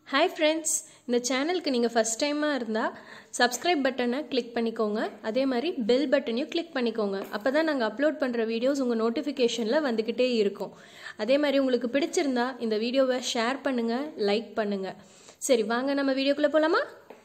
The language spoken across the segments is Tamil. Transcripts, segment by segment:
ஹாய் ஃப்ரெண்ட்ஸ் இந்த சேனலுக்கு நீங்கள் ஃபஸ்ட் டைமாக இருந்தால் சப்ஸ்கிரைப் பட்டனை கிளிக் பண்ணிக்கோங்க அதே மாதிரி பெல் பட்டனையும் கிளிக் பண்ணிக்கோங்க அப்போ தான் நாங்கள் அப்லோட் பண்ணுற வீடியோஸ் உங்கள் நோட்டிஃபிகேஷனில் வந்துக்கிட்டே இருக்கும் அதே மாதிரி உங்களுக்கு பிடிச்சிருந்தா இந்த வீடியோவை ஷேர் பண்ணுங்கள் லைக் பண்ணுங்கள் சரி வாங்க நம்ம வீடியோக்குள்ளே போகலாமா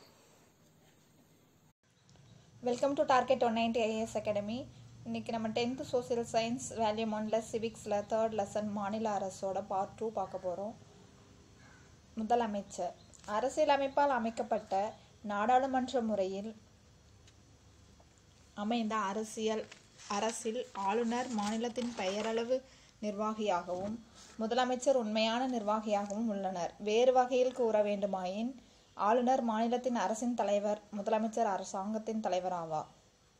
welcome to target one ninety I A S academy இன்றைக்கி நம்ம டென்த்து சோசியல் சயின்ஸ் வேல்யூம் ஒனில் சிவிக்ஸில் தேர்ட் லெசன் மாநில அரசோட பார்ட் டூ பார்க்க போகிறோம் முதலமைச்சர் அரசியலமைப்பால் அமைக்கப்பட்ட நாடாளுமன்ற முறையில் அமைந்த அரசியல் அரசில் ஆளுநர் மாநிலத்தின் பெயரளவு நிர்வாகியாகவும் முதலமைச்சர் உண்மையான நிர்வாகியாகவும் உள்ளனர் வேறு வகையில் கூற வேண்டுமாயின் ஆளுநர் மாநிலத்தின் அரசின் தலைவர் முதலமைச்சர் அரசாங்கத்தின் தலைவர் ஆவார்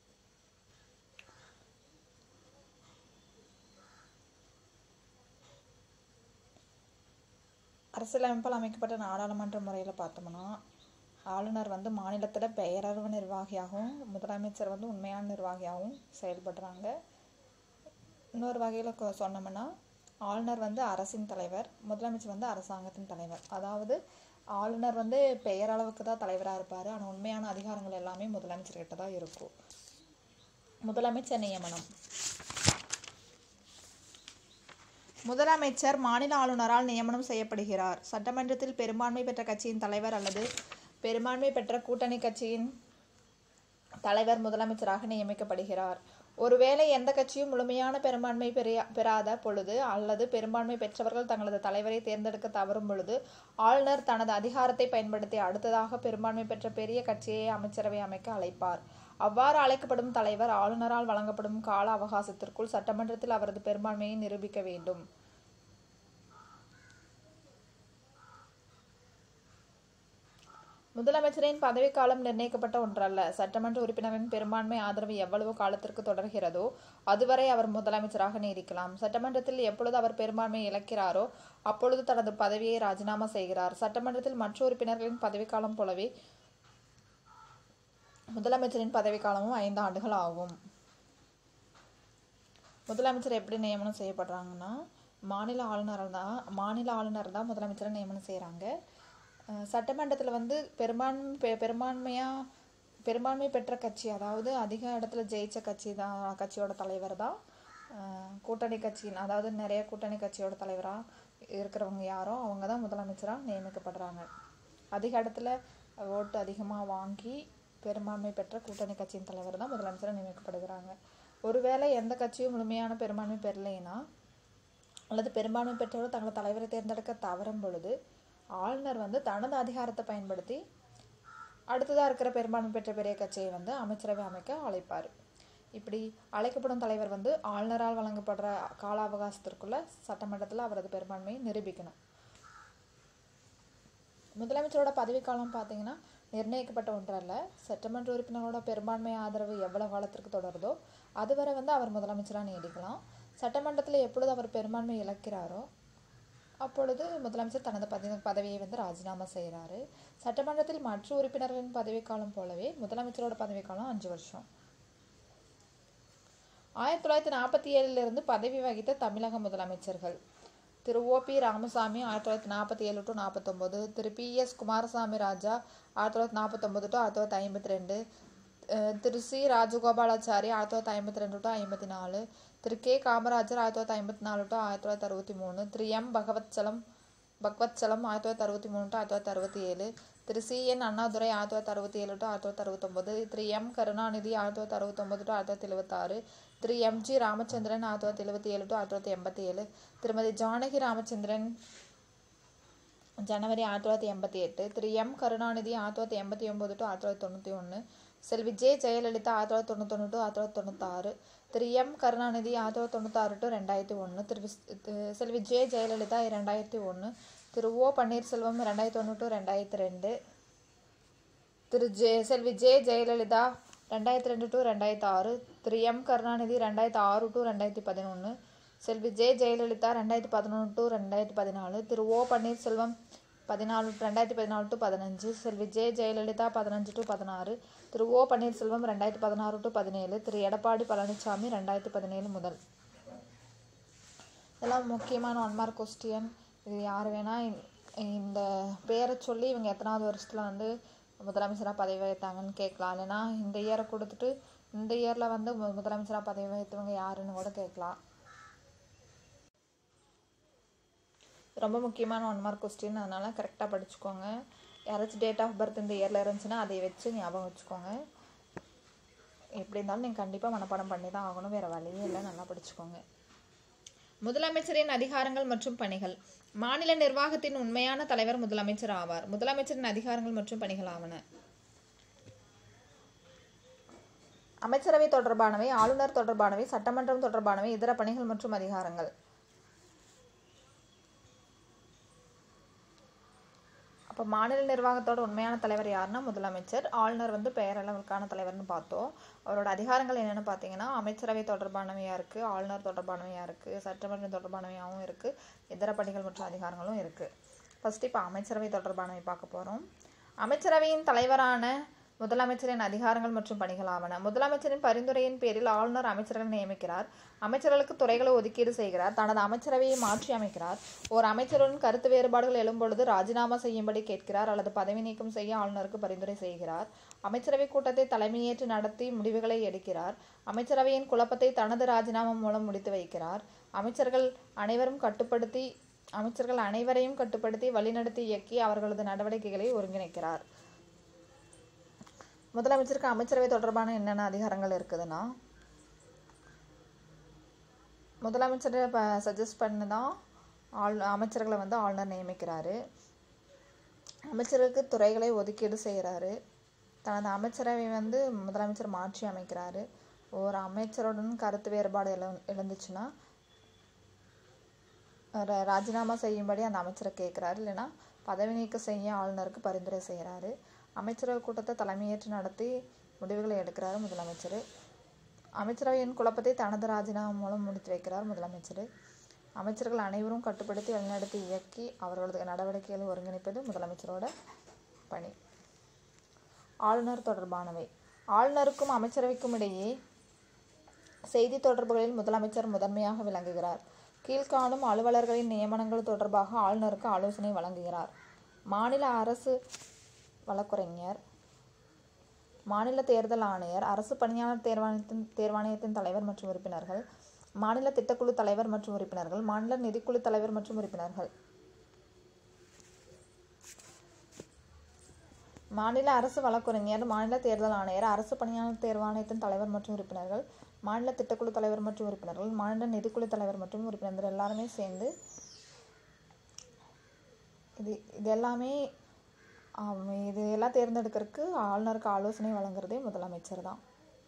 அரசியலமைப்பால் அமைக்கப்பட்ட நாடாளுமன்ற முறையில் பார்த்தோம்னா ஆளுநர் வந்து மாநிலத்தில் பெயரளவு நிர்வாகியாகவும் முதலமைச்சர் வந்து உண்மையான நிர்வாகியாகவும் செயல்படுறாங்க இன்னொரு வகையில் கொ- சொன்னோம்னா ஆளுநர் வந்து அரசின் தலைவர் முதலமைச்சர் வந்து அரசாங்கத்தின் தலைவர் அதாவது ஆளுநர் வந்து பெயரளவுக்கு தான் தலைவராக இருப்பார் ஆனால் உண்மையான அதிகாரங்கள் எல்லாமே முதலமைச்சர்கிட்ட தான் இருக்கும் முதலமைச்சர் நியமனம் முதலமைச்சர் மாநில ஆளுநரால் நியமனம் செய்யப்படுகிறார் சட்டமன்றத்தில் பெரும்பான்மை பெற்ற கட்சியின் தலைவர் அல்லது பெரும்பான்மை பெற்ற கூட்டணி கட்சியின் தலைவர் முதலமைச்சராக நியமிக்கப்படுகிறார் ஒருவேளை எந்த கட்சியும் முழுமையான பெரும்பான்மை பெறிய பெறாத பொழுது அல்லது பெரும்பான்மை பெற்றவர்கள் தங்களது தலைவரை தேர்ந்தெடுக்க தவறும் பொழுது ஆளுநர் தனது அதிகாரத்தை பயன்படுத்தி அடுத்ததாக பெரும்பான்மை பெற்ற பெரிய கட்சியை அமைச்சரவை அமைக்க அழைப்பார் அவ்வாறு அழைக்கப்படும் தலைவர் ஆளுநரால் வழங்கப்படும் கால அவகாசத்திற்குள் சட்டமன்றத்தில் அவரது பெரும்பான்மையை நிரூபிக்க வேண்டும் முதலமைச்சரின் பதவிக்காலம் நிர்ணயிக்கப்பட்ட ஒன்றல்ல சட்டமன்ற உறுப்பினரின் பெரும்பான்மை ஆதரவு எவ்வளவு காலத்திற்கு தொடர்கிறதோ அதுவரை அவர் முதலமைச்சராக நீடிக்கலாம் சட்டமன்றத்தில் எப்பொழுது அவர் பெரும்பான்மை இழக்கிறாரோ அப்பொழுது தனது பதவியை ராஜினாமா செய்கிறார் சட்டமன்றத்தில் மற்ற உறுப்பினர்களின் பதவிக்காலம் போலவே முதலமைச்சரின் பதவிக்காலமும் ஐந்து ஆண்டுகள் ஆகும் முதலமைச்சர் எப்படி நியமனம் செய்யப்படுறாங்கன்னா மாநில ஆளுநர் தான் மாநில ஆளுநர் தான் முதலமைச்சரை நியமனம் செய்கிறாங்க சட்டமன்றத்தில் வந்து பெரும்பான்மை பெ பெரும்பான்மையாக பெரும்பான்மை பெற்ற கட்சி அதாவது அதிக இடத்துல ஜெயிச்ச கட்சி தான் கட்சியோட தலைவர் தான் அஹ், கூட்டணி கட்சியின் அதாவது நிறைய கூட்டணி கட்சியோட தலைவராக இருக்கிறவங்க யாரோ அவங்க தான் முதலமைச்சராக நியமிக்கப்படுறாங்க அதிக இடத்துல ஓட்டு அதிகமாக வாங்கி பெரும்பான்மை பெற்ற கூட்டணி கட்சியின் தலைவர் தான் முதலமைச்சராக நியமிக்கப்படுகிறாங்க ஒருவேளை எந்த கட்சியும் முழுமையான பெரும்பான்மை பெறலைன்னா அல்லது பெரும்பான்மை பெற்றவர் தங்கள் தலைவரை தேர்ந்தெடுக்க தவறும் பொழுது ஆளுநர் வந்து தனது அதிகாரத்தை பயன்படுத்தி அடுத்ததாக இருக்கிற பெரும்பான்மை பெற்ற பெரிய கட்சியை வந்து அமைச்சரவை அமைக்க அழைப்பார் இப்படி அழைக்கப்படும் தலைவர் வந்து ஆளுநரால் வழங்கப்படுற கால அவகாசத்திற்குள்ள சட்டமன்றத்தில் அவரது பெரும்பான்மையை நிரூபிக்கணும் முதலமைச்சரோட பதவிக்காலம் பார்த்தீங்கன்னா நிர்ணயிக்கப்பட்ட ஒன்றல்ல சட்டமன்ற உறுப்பினரோட பெரும்பான்மை ஆதரவு எவ்வளவு காலத்திற்கு தொடருதோ அதுவரை வந்து அவர் முதலமைச்சராக நீடிக்கலாம் சட்டமன்றத்தில் எப்பொழுது அவர் பெரும்பான்மை இழக்கிறாரோ அப்பொழுது முதலமைச்சர் தனது பதவி பதவியை வந்து ராஜினாமா செய்கிறாரு சட்டமன்றத்தில் மற்ற உறுப்பினர்களின் பதவிக்காலம் போலவே முதலமைச்சரோட பதவிக்காலம் அஞ்சு வருஷம் ஆயிரத்தி தொள்ளாயிரத்தி நாற்பத்தி ஏழிலிருந்து பதவி வகித்த தமிழக முதலமைச்சர்கள் திரு ஓபி ராமசாமி ஆயிரத்தி தொள்ளாயிரத்தி நாற்பத்தி ஏழு டு நாற்பத்தொம்போது திரு பி எஸ் குமாரசாமி ராஜா ஆயிரத்தி தொள்ளாயிரத்தி நாற்பத்தொம்போது டு ஆயிரத்தி தொள்ளாயிரத்தி ஐம்பத்தி ரெண்டு அஹ் திரு சி ராஜகோபாலாச்சாரி ஆயிரத்தி தொள்ளாயிரத்தி ஐம்பத்தி ரெண்டு டு ஐம்பத்தி நாலு திரு கே காமராஜர் ஆயிரத்தி தொள்ளாயிரத்தி ஐம்பத்தி நாலு டு ஆயிரத்தி தொள்ளாயிரத்தி அறுபத்தி மூணு திரு எம் பகவத்சலம் பகவத்சலம் ஆயிரத்தி தொள்ளாயிரத்தி அறுபத்தி மூணு டு ஆயிரத்தி தொள்ளாயிரத்தி அறுபத்தி ஏழு திரு சி என் அண்ணாதுரை ஆயிரத்தி தொள்ளாயிரத்தி அறுபத்தி ஏழு டு ஆயிரத்தி தொள்ளாயிரத்தி அறுபத்தொம்போது திரு எம் கருணாநிதி ஆயிரத்தி தொள்ளாயிரத்தி அறுபத்தொம்போது டு ஆயிரத்தி தொள்ளாயிரத்தி எழுபத்தாறு திரு எம் ஜி ராமச்சந்திரன் ஆயிரத்தி தொள்ளாயிரத்தி எழுபத்தி ஏழு டு ஆயிரத்தி தொள்ளாயிரத்தி எண்பத்தி ஏழு திருமதி ஜானகி ராமச்சந்திரன் ஜனவரி ஆயிரத்தி தொள்ளாயிரத்தி எண்பத்தி எட்டு திரு எம் கருணாநிதி ஆயிரத்தி தொள்ளாயிரத்தி எண்பத்தி ஒம்பது டு ஆயிரத்தி தொள்ளாயிரத்தி தொண்ணூற்றி ஒன்று செல்வி ஜே ஜெயலலிதா ஆயிரத்தி தொள்ளாயிரத்தி தொண்ணூத்தொன்று டு ஆயிரத்தி தொள்ளாயிரத்தி தொண்ணூத்தாறு திரு எம் கருணாநிதி ஆயிரத்தி தொள்ளாயிரத்தி தொண்ணூத்தாறு டு ரெண்டாயிரத்தி ஒன்று திரு விஸ்- தி- செல்வி ஜே ஜெயலலிதா ரெண்டாயிரத்தி ஒன்று திரு ஓ பன்னீர்செல்வம் ரெண்டாயிரத்தி ஒன்று டு ரெண்டாயிரத்தி ரெண்டு திரு ஜே செல்வி ஜே ஜெயலலிதா ரெண்டாயிரத்தி ரெண்டு டு ரெண்டாயிரத்தி ஆறு திரு எம் கருணாநிதி ரெண்டாயிரத்தி ஆறு டு ரெண்டாயிரத்தி பதினொன்று செல்வி ஜே ஜெயலலிதா ரெண்டாயிரத்தி பதினொன்று டு ரெண்டாயிரத்தி பதினாலு திரு ஓ பன்னீர்செல்வம் பதினாலு ரெண்டாயிரத்தி பதினாலு டு பதினஞ்சு செல்வி ஜே ஜெயலலிதா பதினஞ்சு டு பதினாறு திரு ஓ பன்னீர்செல்வம் ரெண்டாயிரத்தி பதினாறு டு பதினேழு திரு எடப்பாடி பழனிசாமி ரெண்டாயிரத்தி பதினேழு முதல் இதெல்லாம் முக்கியமான ஒன் மார்க் கொஸ்டின் இது யார் வேணால் இந்த பேரை சொல்லி இவங்க எத்தனாவது வருஷத்தில் வந்து முதலமைச்சராக பதவி வகித்தாங்கன்னு கேட்கலாம் இல்லைன்னா இந்த இயரை கொடுத்துட்டு இந்த இயரில் வந்து மு முதலமைச்சராக பதவி வகித்தவங்க யாருன்னு கூட கேட்கலாம் ரொம்ப முக்கியமான ஒன் மார்க் கொஸ்டின் அதனால் கரெக்டாக படிச்சுக்கோங்க யாராச்சும் டேட் ஆஃப் பர்த் இந்த இயரில் இருந்துச்சுன்னா அதை வச்சு ஞாபகம் வச்சுக்கோங்க எப்படி இருந்தாலும் நீங்கள் கண்டிப்பாக மனப்பாடம் பண்ணி தான் ஆகணும் வேறு வழியே இல்லை நல்லா படிச்சுக்கோங்க முதலமைச்சரின் அதிகாரங்கள் மற்றும் பணிகள் மாநில நிர்வாகத்தின் உண்மையான தலைவர் முதலமைச்சர் ஆவார் முதலமைச்சரின் அதிகாரங்கள் மற்றும் பணிகள் ஆவன அமைச்சரவை தொடர்பானவை ஆளுநர் தொடர்பானவை சட்டமன்றம் தொடர்பானவை இதர பணிகள் மற்றும் அதிகாரங்கள் அப்போ மாநில நிர்வாகத்தோட உண்மையான தலைவர் யாருன்னா முதலமைச்சர் ஆளுநர் வந்து பெயரளவுக்கான தலைவர்னு பார்த்தோம் அவரோட அதிகாரங்கள் என்னென்னு பார்த்தீங்கன்னா அமைச்சரவை தொடர்பானவையாக இருக்குது ஆளுநர் தொடர்பானவையாக இருக்குது சட்டமன்றம் தொடர்பானவையாகவும் இருக்குது இதர பணிகள் மற்றும் அதிகாரங்களும் இருக்குது ஃபஸ்ட்டு இப்போ அமைச்சரவை தொடர்பானவை பார்க்க போகிறோம் அமைச்சரவையின் தலைவரான முதலமைச்சரின் அதிகாரங்கள் மற்றும் பணிகள் ஆவன முதலமைச்சரின் பரிந்துரையின் பேரில் ஆளுநர் அமைச்சர்களை நியமிக்கிறார் அமைச்சர்களுக்கு துறைகளை ஒதுக்கீடு செய்கிறார் தனது அமைச்சரவையை மாற்றி அமைக்கிறார் ஓர் அமைச்சருடன் கருத்து வேறுபாடுகள் எழும்பொழுது ராஜினாமா செய்யும்படி கேட்கிறார் அல்லது பதவி நீக்கம் செய்ய ஆளுநருக்கு பரிந்துரை செய்கிறார் அமைச்சரவை கூட்டத்தை தலைமையேற்று நடத்தி முடிவுகளை எடுக்கிறார் அமைச்சரவையின் குழப்பத்தை தனது ராஜினாமா மூலம் முடித்து வைக்கிறார் அமைச்சர்கள் அனைவரும் கட்டுப்படுத்தி அமைச்சர்கள் அனைவரையும் கட்டுப்படுத்தி வழிநடத்தி இயக்கி அவர்களது நடவடிக்கைகளை ஒருங்கிணைக்கிறார் முதலமைச்சருக்கு அமைச்சரவை தொடர்பான என்னென்ன அதிகாரங்கள் இருக்குதுன்னா முதலமைச்சரை இப்போ சஜஸ்ட் பண்ணி தான் ஆள் அமைச்சர்களை வந்து ஆளுநர் நியமிக்கிறாரு அமைச்சருக்கு துறைகளை ஒதுக்கீடு செய்கிறாரு தனது அமைச்சரவை வந்து முதலமைச்சர் மாற்றி அமைக்கிறாரு ஒரு அமைச்சருடன் கருத்து வேறுபாடு எழு எழுந்துச்சுன்னா ர- ராஜினாமா செய்யும்படி அந்த அமைச்சரை கேட்குறாரு இல்லைன்னா பதவி நீக்கம் செய்ய ஆளுநருக்கு பரிந்துரை செய்கிறாரு அமைச்சரவை கூட்டத்தை தலைமையேற்று நடத்தி முடிவுகளை எடுக்கிறாரு முதலமைச்சர் அமைச்சரவையின் குழப்பத்தை தனது ராஜினாமா மூலம் முடித்து வைக்கிறார் முதலமைச்சர் அமைச்சர்கள் அனைவரும் கட்டுப்படுத்தி வழிநடத்தி இயக்கி அவர்களது நடவடிக்கைகளை ஒருங்கிணைப்பது முதலமைச்சரோட பணி ஆளுநர் தொடர்பானவை ஆளுநருக்கும் அமைச்சரவைக்கும் இடையே செய்தி தொடர்புகளில் முதலமைச்சர் முதன்மையாக விளங்குகிறார் கீழ்காணும் அலுவலர்களின் நியமனங்கள் தொடர்பாக ஆளுநருக்கு ஆலோசனை வழங்குகிறார் மாநில அரசு வழக்குரைஞர் மாநில தேர்தல் ஆணையர் அரசு பணியாளர் தேர்வாணையத்தின் தேர்வாணையத்தின் தலைவர் மற்றும் உறுப்பினர்கள் மாநில திட்டக்குழு தலைவர் மற்றும் உறுப்பினர்கள் மாநில நிதிக்குழு தலைவர் மற்றும் உறுப்பினர்கள் மாநில அரசு வழக்குரைஞர் மாநில தேர்தல் ஆணையர் அரசு பணியாளர் தேர்வாணையத்தின் தலைவர் மற்றும் உறுப்பினர்கள் மாநில திட்டக்குழு தலைவர் மற்றும் உறுப்பினர்கள் மாநில நிதிக்குழு தலைவர் மற்றும் உறுப்பினர்கள் எல்லாருமே சேர்ந்து இது இது எல்லாமே ஆம், இது எல்லாம் தேர்ந்தெடுக்கிறதுக்கு ஆளுநருக்கு ஆலோசனை வழங்குறதே முதலமைச்சர் தான்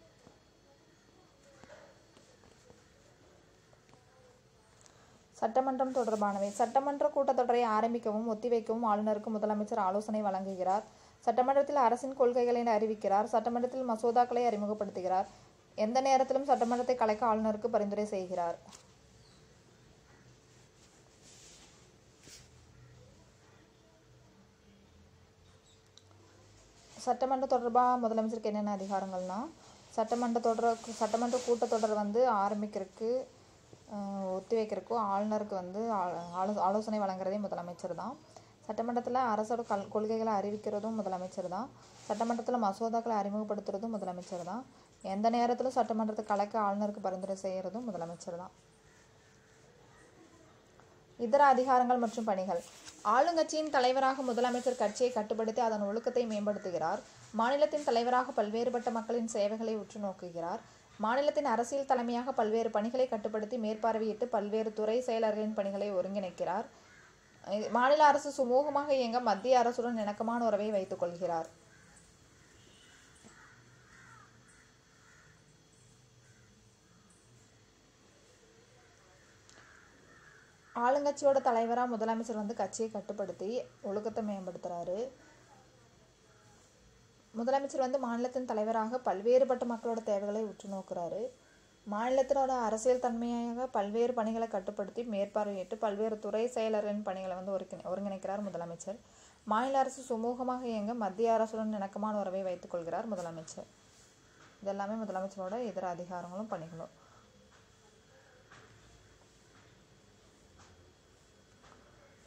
சட்டமன்றம் தொடர்பானவை சட்டமன்ற கூட்டத்தொடரை ஆரம்பிக்கவும் ஒத்திவைக்கவும் ஆளுநருக்கு முதலமைச்சர் ஆலோசனை வழங்குகிறார் சட்டமன்றத்தில் அரசின் கொள்கைகளை அறிவிக்கிறார் சட்டமன்றத்தில் மசோதாக்களை அறிமுகப்படுத்துகிறார் எந்த நேரத்திலும் சட்டமன்றத்தை கலைக்க ஆளுநருக்கு பரிந்துரை செய்கிறார் சட்டமன்ற தொடர்பாக முதலமைச்சருக்கு என்னென்ன அதிகாரங்கள்னா சட்டமன்ற தொடர் சட்டமன்ற கூட்டத்தொடர் வந்து ஆரம்பிக்கிறதுக்கு ஆஹ், ஒத்தி வைக்கிறதுக்கும் ஆளுநருக்கு வந்து ஆ- ஆலோ ஆலோசனை வழங்குறதே முதலமைச்சர் தான் சட்டமன்றத்தில் அரசோட கல் கொள்கைகளை அறிவிக்கிறதும் முதலமைச்சர் தான் சட்டமன்றத்தில் மசோதாக்களை அறிமுகப்படுத்துறதும் முதலமைச்சர் தான் எந்த நேரத்திலும் சட்டமன்றத்தை கலைக்க ஆளுநருக்கு பரிந்துரை செய்கிறதும் முதலமைச்சர் தான் இதர அதிகாரங்கள் மற்றும் பணிகள் ஆளுங்கட்சியின் தலைவராக முதலமைச்சர் கட்சியை கட்டுப்படுத்தி அதன் ஒழுக்கத்தை மேம்படுத்துகிறார் மாநிலத்தின் தலைவராக பல்வேறுபட்ட மக்களின் சேவைகளை உற்று நோக்குகிறார் மாநிலத்தின் அரசியல் தலைமையாக பல்வேறு பணிகளை கட்டுப்படுத்தி மேற்பார்வையிட்டு பல்வேறு துறை செயலர்களின் பணிகளை ஒருங்கிணைக்கிறார் அஹ் மாநில அரசு சுமூகமாக இயங்க மத்திய அரசுடன் இணக்கமான உறவை வைத்துக் கொள்கிறார் ஆளுங்கட்சியோட தலைவராக முதலமைச்சர் வந்து கட்சியை கட்டுப்படுத்தி ஒழுக்கத்தை மேம்படுத்துறாரு முதலமைச்சர் வந்து மாநிலத்தின் தலைவராக பல்வேறுபட்ட மக்களோட தேவைகளை உற்று நோக்குறாரு மாநிலத்தினோட அரசியல் தன்மையாக பல்வேறு பணிகளை கட்டுப்படுத்தி மேற்பார்வையிட்டு பல்வேறு துறை செயலரின் பணிகளை வந்து ஒருங்கிணை ஒருங்கிணைக்கிறார் முதலமைச்சர் மாநில அரசு சுமூகமாக இயங்க மத்திய அரசுடன் இணக்கமான உறவை வைத்துக் கொள்கிறார் முதலமைச்சர் இதெல்லாமே முதலமைச்சரோட இதர அதிகாரங்களும் பணிகளும்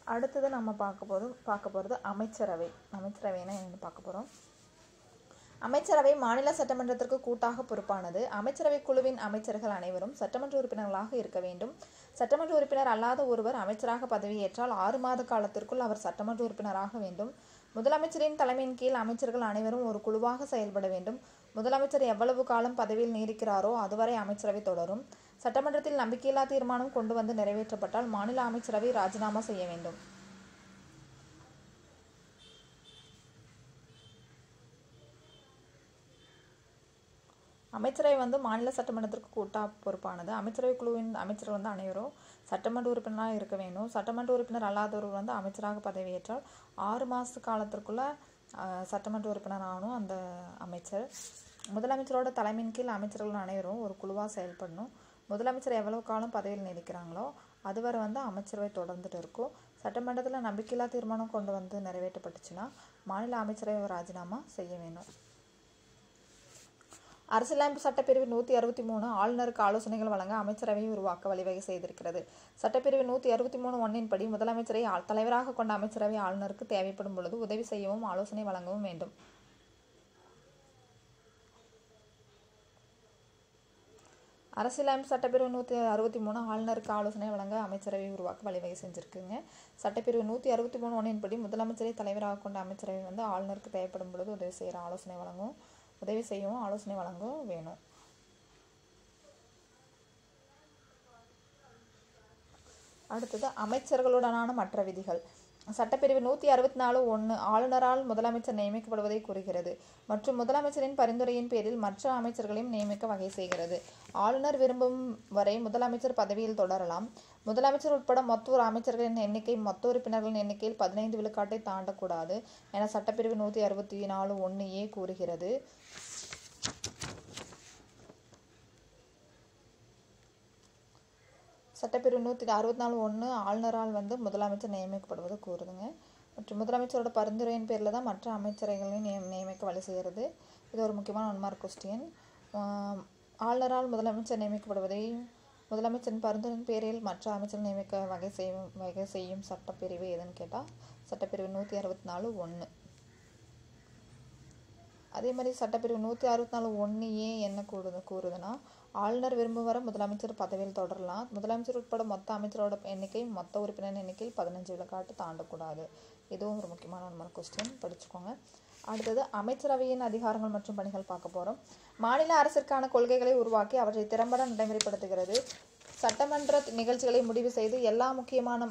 அடுத்தது நம்ம பார்க்க போது பார்க்க போகிறது அமைச்சரவை அமைச்சரவைனா என்னென்னு பார்க்க போகிறோம் அமைச்சரவை மாநில சட்டமன்றத்திற்கு கூட்டாக பொறுப்பானது அமைச்சரவை குழுவின் அமைச்சர்கள் அனைவரும் சட்டமன்ற உறுப்பினர்களாக இருக்க வேண்டும் சட்டமன்ற உறுப்பினர் அல்லாத ஒருவர் அமைச்சராக பதவியேற்றால் ஆறு மாத காலத்திற்குள் அவர் சட்டமன்ற உறுப்பினராக வேண்டும் முதலமைச்சரின் தலைமையின் கீழ் அமைச்சர்கள் அனைவரும் ஒரு குழுவாக செயல்பட வேண்டும் முதலமைச்சர் எவ்வளவு காலம் பதவியில் நீடிக்கிறாரோ அதுவரை அமைச்சரவை தொடரும் சட்டமன்றத்தில் நம்பிக்கையில்லா தீர்மானம் கொண்டு வந்து நிறைவேற்றப்பட்டால் மாநில அமைச்சரவை ராஜினாமா செய்ய வேண்டும் அமைச்சரவை வந்து மாநில சட்டமன்றத்திற்கு கூட்டா பொறுப்பானது அமைச்சரவை குழுவின் அமைச்சர் வந்து அனைவரும் சட்டமன்ற உறுப்பினராக இருக்க வேண்டும் சட்டமன்ற உறுப்பினர் அல்லாதவர் வந்து அமைச்சராக பதவியேற்றால் ஆறு மாத காலத்திற்குள்ள ஆஹ், சட்டமன்ற உறுப்பினர் ஆகணும் அந்த அமைச்சர் முதலமைச்சரோட தலைமையின் கீழ் அமைச்சர்கள் அனைவரும் ஒரு குழுவாக செயல்படணும் முதலமைச்சர் எவ்வளவு காலம் பதவியில் நீடிக்கிறாங்களோ அதுவரை வந்து அமைச்சரவை தொடர்ந்துட்டு இருக்கும் சட்டமன்றத்தில் நம்பிக்கையில்லா தீர்மானம் கொண்டு வந்து நிறைவேற்றப்பட்டுச்சுன்னா மாநில அமைச்சரவை ராஜினாமா செய்ய வேணும் அரசியலமைப்பு சட்டப்பிரிவு நூற்றி அறுபத்தி மூணு ஆளுநருக்கு ஆலோசனைகள் வழங்க அமைச்சரவையை உருவாக்க வழிவகை செய்திருக்கிறது சட்டப்பிரிவு நூற்றி அறுபத்தி மூணு ஒன்றின் படி முதலமைச்சரை ஆள் தலைவராக கொண்ட அமைச்சரவை ஆளுநருக்கு தேவைப்படும் பொழுது உதவி செய்யவும் ஆலோசனை வழங்கவும் வேண்டும் அரசியலமைப்பு சட்டப்பிரிவு நூற்றி அறுபத்தி மூணு ஆளுநருக்கு ஆலோசனை வழங்க அமைச்சரவை உருவாக்க வழிவகை செஞ்சுருக்குங்க சட்டப்பிரிவு நூற்றி அறுபத்தி மூணு ஒன்றின்படி முதலமைச்சரை தலைவராக கொண்ட அமைச்சரவை வந்து ஆளுநருக்கு தேவைப்படும் பொழுது உதவி செய்கிற ஆலோசனை வழங்கும் உதவி செய்யவும் ஆலோசனை வழங்கவும் வேணும் அடுத்தது அமைச்சர்களுடனான மற்ற விதிகள் சட்டப்பிரிவு நூற்றி அறுபத்தி நாலு ஒன்று ஆளுநரால் முதலமைச்சர் நியமிக்கப்படுவதை கூறுகிறது மற்றும் முதலமைச்சரின் பரிந்துரையின் பேரில் மற்ற அமைச்சர்களையும் நியமிக்க வகை செய்கிறது ஆளுநர் விரும்பும் வரை முதலமைச்சர் பதவியில் தொடரலாம் முதலமைச்சர் உட்பட மொத்த ஒரு அமைச்சர்களின் எண்ணிக்கை மொத்த உறுப்பினர்களின் எண்ணிக்கையில் பதினைந்து விழுக்காட்டை தாண்டக்கூடாது என சட்டப்பிரிவு நூற்றி அறுபத்தி நாலு ஒன்று ஏ கூறுகிறது சட்டப்பிரிவு நூற்றி அறுபத்தி நாலு ஒன்று ஆளுநரால் வந்து முதலமைச்சர் நியமிக்கப்படுவது கூறுதுங்க மற்றும் முதலமைச்சரோட பரிந்துரையின் பேரில் தான் மற்ற அமைச்சரைகளையும் நியம் நியமிக்க வழி செய்கிறது இது ஒரு முக்கியமான ஒன் மார்க் கொஸ்டின் ஆளுநரால் முதலமைச்சர் நியமிக்கப்படுவதை முதலமைச்சரின் பரிந்துரையின் பேரில் மற்ற அமைச்சர் நியமிக்க வகை செய்யும் வகை செய்யும் சட்டப்பிரிவு எதுன்னு கேட்டால் சட்டப்பிரிவு நூற்றி அறுபத்தி நாலு ஒன்று அதே மாதிரி சட்டப்பிரிவு நூற்றி அறுபத்தி நாலு ஒன்று ஏன் என்ன கூறுது கூறுதுன்னா ஆளுநர் விரும்பும் வரை முதலமைச்சர் பதவியில் தொடரலாம் முதலமைச்சர் உட்பட மொத்த அமைச்சரோட எண்ணிக்கை மொத்த உறுப்பினர் எண்ணிக்கையில் பதினஞ்சு விழுக்காட்டு தாண்டக்கூடாது இதுவும் ஒரு முக்கியமான ஒன்று கொஸ்டின் படிச்சுக்கோங்க அடுத்தது அமைச்சரவையின் அதிகாரங்கள் மற்றும் பணிகள் பார்க்க போகிறோம் மாநில அரசிற்கான கொள்கைகளை உருவாக்கி அவற்றை திறம்பட நடைமுறைப்படுத்துகிறது சட்டமன்ற நிகழ்ச்சிகளை முடிவு செய்து எல்லா முக்கியமான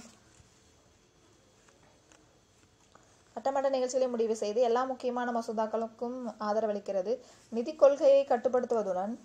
சட்டமன்ற நிகழ்ச்சிகளை முடிவு செய்து எல்லா முக்கியமான மசோதாக்களுக்கும் ஆதரவளிக்கிறது நிதி கொள்கையை கட்டுப்படுத்துவதுடன்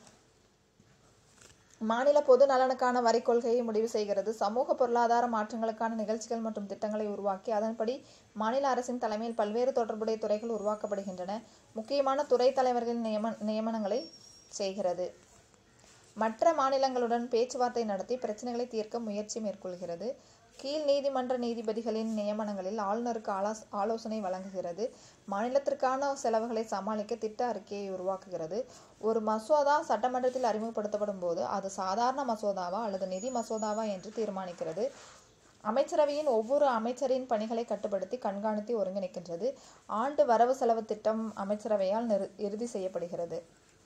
மாநில பொது நலனுக்கான வரி கொள்கையை முடிவு செய்கிறது சமூக பொருளாதார மாற்றங்களுக்கான நிகழ்ச்சிகள் மற்றும் திட்டங்களை உருவாக்கி அதன்படி மாநில அரசின் தலைமையில் பல்வேறு தொடர்புடைய துறைகள் உருவாக்கப்படுகின்றன முக்கியமான துறை தலைவர்களின் நியம நியமனங்களை செய்கிறது மற்ற மாநிலங்களுடன் பேச்சுவார்த்தை நடத்தி பிரச்சனைகளை தீர்க்க முயற்சி மேற்கொள்கிறது கீழ் நீதிமன்ற நீதிபதிகளின் நியமனங்களில் ஆளுநருக்கு ஆலோஸ் ஆலோசனை வழங்குகிறது மாநிலத்திற்கான செலவுகளை சமாளிக்க திட்ட அறிக்கையை உருவாக்குகிறது ஒரு மசோதா சட்டமன்றத்தில் அறிமுகப்படுத்தப்படும் போது அது சாதாரண மசோதாவா அல்லது நிதி மசோதாவா என்று தீர்மானிக்கிறது அமைச்சரவையின் ஒவ்வொரு அமைச்சரின் பணிகளை கட்டுப்படுத்தி கண்காணித்து ஒருங்கிணைக்கின்றது ஆண்டு வரவு செலவு திட்டம் அமைச்சரவையால் நிறு இறுதி செய்யப்படுகிறது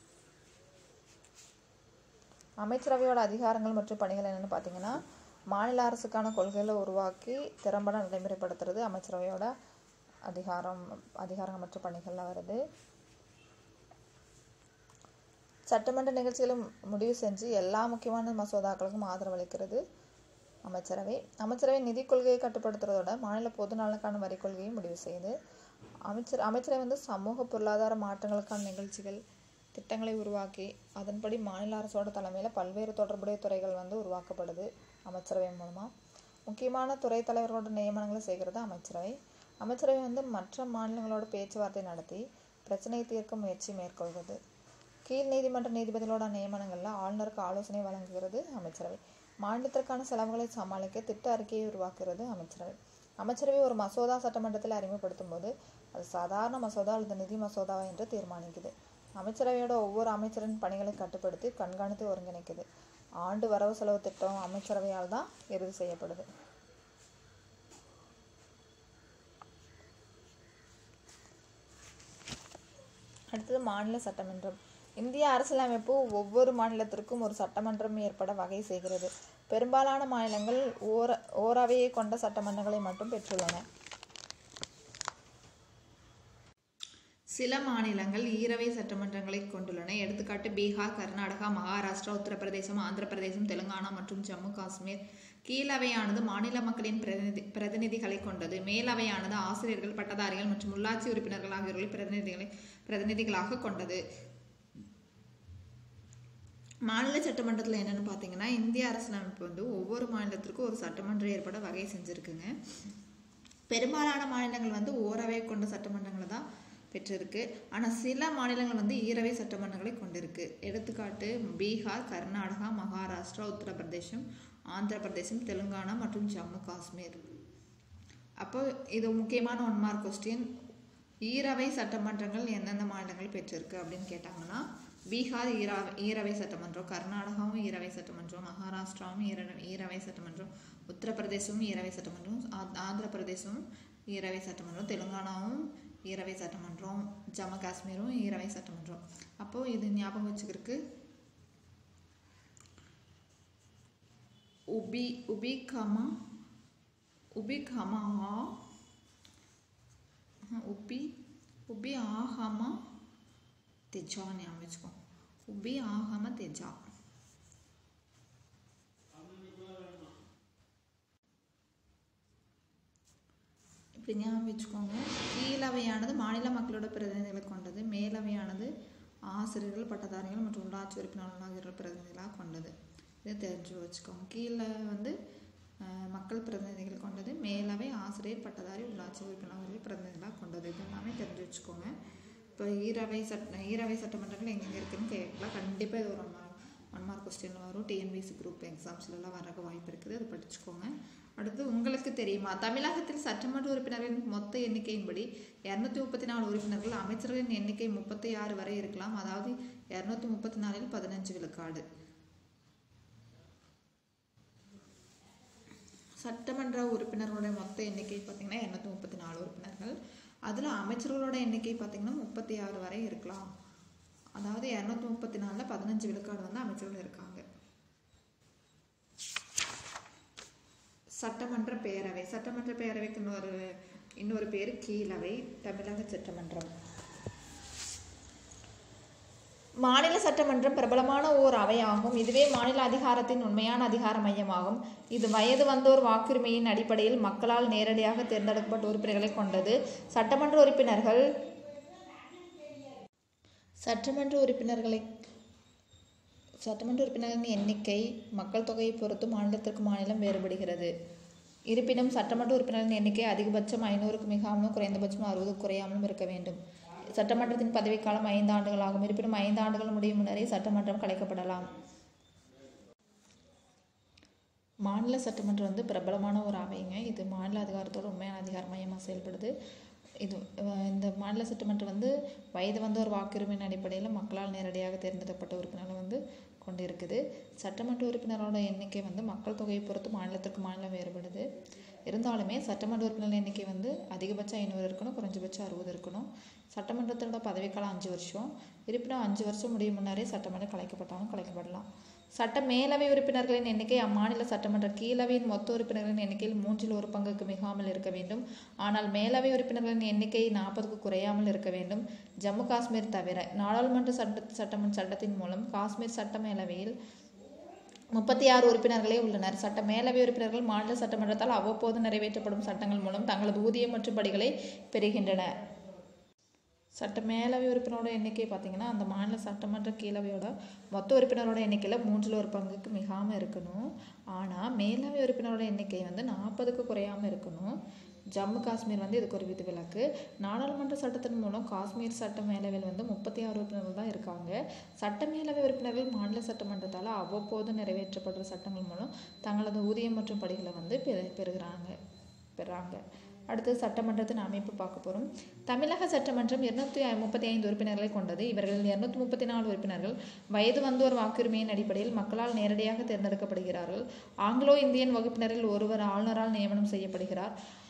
அமைச்சரவையோட அதிகாரங்கள் மற்றும் பணிகள் என்னென்னு பார்த்தீங்கன்னா மாநில அரசுக்கான கொள்கைகளை உருவாக்கி திறம்பட நடைமுறைப்படுத்துறது அமைச்சரவையோட அதிகாரம் அதிகாரங்கள் மற்றும் பணிகள்ல வருது சட்டமன்ற நிகழ்ச்சிகளை முடிவு செஞ்சு எல்லா முக்கியமான மசோதாக்களுக்கும் ஆதரவளிக்கிறது அமைச்சரவை அமைச்சரவை நிதி கொள்கையை கட்டுப்படுத்துறதோட மாநில பொது நலனுக்கான வரி கொள்கையை முடிவு செய்யுது அமைச்சர் அமைச்சரவை வந்து சமூக பொருளாதார மாற்றங்களுக்கான நிகழ்ச்சிகள் திட்டங்களை உருவாக்கி அதன்படி மாநில அரசோட தலைமையில் பல்வேறு தொடர்புடைய துறைகள் வந்து உருவாக்கப்படுது அமைச்சரவை மூலமாக முக்கியமான துறை தலைவர்களோட நியமனங்களை செய்கிறது அமைச்சரவை அமைச்சரவை வந்து மற்ற மாநிலங்களோட பேச்சுவார்த்தை நடத்தி பிரச்சனையை தீர்க்க முயற்சி மேற்கொள்வது கீழ் நீதிமன்ற நீதிபதிகளோட நியமனங்களில் ஆளுநருக்கு ஆலோசனை வழங்குகிறது அமைச்சரவை மாநிலத்திற்கான செலவுகளை சமாளிக்க திட்ட அறிக்கையை உருவாக்குகிறது அமைச்சரவை அமைச்சரவை ஒரு மசோதா சட்டமன்றத்தில் அறிமுகப்படுத்தும் போது அது சாதாரண மசோதா அல்லது நிதி மசோதாவா என்று தீர்மானிக்குது அமைச்சரவையோட ஒவ்வொரு அமைச்சரின் பணிகளை கட்டுப்படுத்தி கண்காணித்து ஒருங்கிணைக்குது ஆண்டு வரவு செலவு திட்டம் அமைச்சரவையால் தான் இறுதி செய்யப்படுது மாநில சட்டமன்றம் இந்திய அரசியலமைப்பு ஒவ்வொரு மாநிலத்திற்கும் ஒரு சட்டமன்றம் ஏற்பட வகை செய்கிறது பெரும்பாலான மாநிலங்கள் ஓர ஓரவையை கொண்ட சட்டமன்றங்களை மட்டும் பெற்றுள்ளன சில மாநிலங்கள் ஈரவை சட்டமன்றங்களை கொண்டுள்ளன எடுத்துக்காட்டு பீகார் கர்நாடகா மகாராஷ்டிரா உத்தரப்பிரதேசம் ஆந்திர பிரதேசம் தெலுங்கானா மற்றும் ஜம்மு காஷ்மீர் கீழவையானது மாநில மக்களின் பிரதிநிதி பிரதிநிதிகளை கொண்டது மேலவையானது ஆசிரியர்கள் பட்டதாரிகள் மற்றும் உள்ளாட்சி உறுப்பினர்கள் ஆகியோர்களை பிரதிநிதிகளை பிரதிநிதிகளாக கொண்டது மாநில சட்டமன்றத்தில் என்னென்னு பார்த்தீங்கன்னா இந்திய அரசியலமைப்பு வந்து ஒவ்வொரு மாநிலத்திற்கும் ஒரு சட்டமன்றம் ஏற்பட வகை செஞ்சுருக்குங்க பெரும்பாலான மாநிலங்கள் வந்து ஓரவை கொண்ட சட்டமன்றங்களை தான் பெற்றிருக்கு ஆனால் சில மாநிலங்கள் வந்து ஈரவை சட்டமன்றங்களை கொண்டிருக்கு எடுத்துக்காட்டு பீகார் கர்நாடகா மகாராஷ்டிரா உத்தரப்பிரதேசம் ஆந்திர பிரதேசம் தெலுங்கானா மற்றும் ஜம்மு காஷ்மீர் அப்போ இது முக்கியமான ஒன் மார்க் கொஸ்டின் ஈரவை சட்டமன்றங்கள் எந்தெந்த மாநிலங்கள் பெற்றிருக்கு அப்படின்னு கேட்டாங்கன்னா பீகார் ஈரா ஈரவை சட்டமன்றம் கர்நாடகாவும் ஈரவை சட்டமன்றம் மகாராஷ்டிராவும் ஈர ஈரவை சட்டமன்றம் உத்தரப்பிரதேசமும் ஈரவை சட்டமன்றம் ஆ- ஆந்திர பிரதேசமும் ஈரவை சட்டமன்றம் தெலுங்கானாவும் ஈரவை சட்டமன்றம் ஜம்மு காஷ்மீரும் ஈரவை சட்டமன்றம் அப்போது இது ஞாபகம் வச்சுக்கிறதுக்கு உபி உபிகமா உபிகமா உபி உபி ஆகாமா தெஜா ஞாபகம் வச்சுக்கோ உபி ஆகாம தெஜா இப்படி ஞாபகம் வச்சுக்கோங்க கீழவையானது மாநில மக்களோட பிரதிநிதிகளை கொண்டது மேலவையானது ஆசிரியர்கள் பட்டதாரிகள் மற்றும் உள்ளாட்சி உறுப்பினர்கள் ஆகியோர் பிரதிநிதிகளாக கொண்டது இதை தெரிஞ்சு வச்சுக்கோங்க கீழே வந்து அஹ், மக்கள் பிரதிநிதிகள் கொண்டது மேலவை ஆசிரியர் பட்டதாரி உள்ளாட்சி உறுப்பினர்கள் பிரதிநிதிகளாக கொண்டது இது எல்லாமே தெரிஞ்சு வச்சுக்கோங்க இப்போ ஈரவை சட்ட ஈரவை சட்டமன்றங்கள் எங்கெங்கே இருக்குன்னு கேட்கலாம் கண்டிப்பாக இது ஒரு one mark one mark question வரும் டிஎன்பிசி குரூப் எக்ஸாம்ஸ்லாம் வரக்கு வாய்ப்பு இருக்குது அதை படிச்சுக்கோங்க அடுத்து உங்களுக்கு தெரியுமா தமிழகத்தில் சட்டமன்ற உறுப்பினர்களின் மொத்த எண்ணிக்கையின்படி இரநூத்தி முப்பத்தி நாலு உறுப்பினர்கள் அமைச்சர்களின் எண்ணிக்கை முப்பத்தி ஆறு வரை இருக்கலாம் அதாவது இரநூத்தி முப்பத்தி நாலில் பதினஞ்சு விழுக்காடு சட்டமன்ற உறுப்பினர்களோட மொத்த எண்ணிக்கை பார்த்தீங்கன்னா இரநூத்தி முப்பத்தி நாலு உறுப்பினர்கள் அதில் அமைச்சர்களோட எண்ணிக்கை பார்த்தீங்கன்னா முப்பத்தி ஆறு வரை இருக்கலாம் அதாவது இரநூத்தி முப்பத்தி நாலில் பதினஞ்சு விழுக்காடு வந்து அமைச்சர்கள் இருக்காங்க சட்டமன்ற பேரவை சட்டமன்ற பேரவைக்கு இன்னொரு இன்னொரு பேர் கீழவை தமிழக சட்டமன்றம் மாநில சட்டமன்றம் பிரபலமான ஓர் அவையாகும் இதுவே மாநில அதிகாரத்தின் உண்மையான அதிகார மையமாகும் இது வயது வந்தோர் வாக்குரிமையின் அடிப்படையில் மக்களால் நேரடியாக தேர்ந்தெடுக்கப்பட்ட உறுப்பினர்களை கொண்டது சட்டமன்ற உறுப்பினர்கள் சட்டமன்ற உறுப்பினர்களை சட்டமன்ற உறுப்பினர்களின் எண்ணிக்கை மக்கள் தொகையை பொறுத்து மாநிலத்திற்கு மாநிலம் வேறுபடுகிறது இருப்பினும் சட்டமன்ற உறுப்பினர்களின் எண்ணிக்கை அதிகபட்சம் ஐநூறுக்கு மிகாமலும் குறைந்தபட்சம் அறுபது குறையாமலும் இருக்க வேண்டும் சட்டமன்றத்தின் பதவிக்காலம் ஐந்து ஆண்டுகள் ஆகும் இருப்பினும் ஐந்து ஆண்டுகள் முடியும் முன்னரே சட்டமன்றம் கலைக்கப்படலாம் மாநில சட்டமன்றம் வந்து பிரபலமான ஒரு அவைங்க இது மாநில அதிகாரத்தோட உண்மையான அதிகார மையமாக செயல்படுது இது அஹ், இந்த மாநில சட்டமன்றம் வந்து வயது வந்த ஒரு வாக்குரிமையின் அடிப்படையில் மக்களால் நேரடியாக தேர்ந்தெடுக்கப்பட்ட உறுப்பினர்களை வந்து கொண்டிருக்குது சட்டமன்ற உறுப்பினரோட எண்ணிக்கை வந்து மக்கள் தொகையை பொறுத்து மாநிலத்திற்கு மாநிலம் வேறுபடுது இருந்தாலுமே சட்டமன்ற உறுப்பினர் எண்ணிக்கை வந்து அதிகபட்சம் ஐநூறு இருக்கணும் குறைஞ்சபட்சம் அறுபது இருக்கணும் சட்டமன்றத்தோட பதவிக்காலம் அஞ்சு வருஷம் இருப்பினும் அஞ்சு வருஷம் முடியும் முன்னரே சட்டமன்றம் கலைக்கப்பட்டாலும் கலைக்கப்படலாம் சட்ட மேலவை உறுப்பினர்களின் எண்ணிக்கை அம்மாநில சட்டமன்ற கீழவையின் மொத்த உறுப்பினர்களின் எண்ணிக்கையில் மூன்றில் ஒரு பங்குக்கு மிகாமல் இருக்க வேண்டும் ஆனால் மேலவை உறுப்பினர்களின் எண்ணிக்கை நாற்பதுக்கு குறையாமல் இருக்க வேண்டும் ஜம்மு காஷ்மீர் தவிர நாடாளுமன்ற சட்ட சட்டமன்ற சட்டத்தின் மூலம் காஷ்மீர் சட்ட மேலவையில் முப்பத்தி ஆறு உறுப்பினர்களே உள்ளனர் சட்ட மேலவை உறுப்பினர்கள் மாநில சட்டமன்றத்தால் அவ்வப்போது நிறைவேற்றப்படும் சட்டங்கள் மூலம் தங்களது ஊதியம் மற்றும் படிகளை பெறுகின்றனர் சட்ட மேலவை உறுப்பினரோட எண்ணிக்கை பார்த்தீங்கன்னா அந்த மாநில சட்டமன்ற கீழவையோட மொத்த உறுப்பினரோட எண்ணிக்கையில் மூன்றில் ஒரு பங்குக்கு மிகாமல் இருக்கணும் ஆனால் மேலவை உறுப்பினரோட எண்ணிக்கை வந்து நாற்பதுக்கு குறையாமல் இருக்கணும் ஜம்மு காஷ்மீர் வந்து இதுக்கு ஒரு விதிவிலக்கு நாடாளுமன்ற சட்டத்தின் மூலம் காஷ்மீர் சட்ட மேலவையில் வந்து முப்பத்தி ஆறு உறுப்பினர்கள் தான் இருக்காங்க சட்ட மேலவை உறுப்பினர்கள் மாநில சட்டமன்றத்தால் அவ்வப்போது நிறைவேற்றப்படுற சட்டங்கள் மூலம் தங்களது ஊதியம் மற்றும் படிகளை வந்து பெறு பெறுகிறாங்க பெறாங்க அடுத்து சட்டமன்றத்தின் அமைப்பு பார்க்க போகிறோம் தமிழக சட்டமன்றம் இருநூத்தி முப்பத்தி ஐந்து உறுப்பினர்களை கொண்டது இவர்கள் இருநூத்தி முப்பத்தி நாலு உறுப்பினர்கள் வயது வந்தோர் வாக்குரிமையின் அடிப்படையில் மக்களால் நேரடியாக தேர்ந்தெடுக்கப்படுகிறார்கள் ஆங்கிலோ இந்தியன் வகுப்பினரில் ஒருவர் ஆளுநரால் நியமனம் செய்யப்படுகிறார்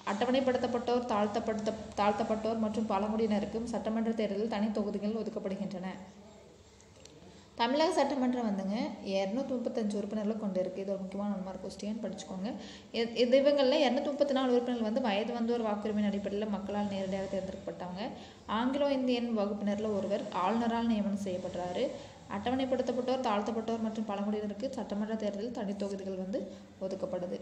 அட்டவணைப்படுத்தப்பட்டோர் தாழ்த்தப்படுத்த தாழ்த்தப்பட்டோர் மற்றும் பழங்குடியினருக்கும் சட்டமன்ற தேர்தலில் தனி தொகுதிகள் ஒதுக்கப்படுகின்றன தமிழக சட்டமன்றம் வந்துங்க இரநூத்தி முப்பத்தஞ்சு உறுப்பினர்களை கொண்டு இருக்குது இது ஒரு முக்கியமான ஒன் மார்க் கொஸ்டின் படிச்சுக்கோங்க இது- இது இவங்களில் இரநூத்தி முப்பத்தி நாலு உறுப்பினர்கள் வந்து வயது வந்தோர் வாக்குரிமையின் அடிப்படையில் மக்களால் நேரடியாக தேர்ந்தெடுக்கப்பட்டவங்க ஆங்கிலோ இந்தியன் வகுப்பினரில் ஒருவர் ஆளுநரால் நியமனம் செய்யப்படுறாரு அட்டவணைப்படுத்தப்பட்டோர் தாழ்த்தப்பட்டோர் மற்றும் பழங்குடியினருக்கு சட்டமன்ற தேர்தலில் தனி தொகுதிகள் வந்து ஒதுக்கப்படுது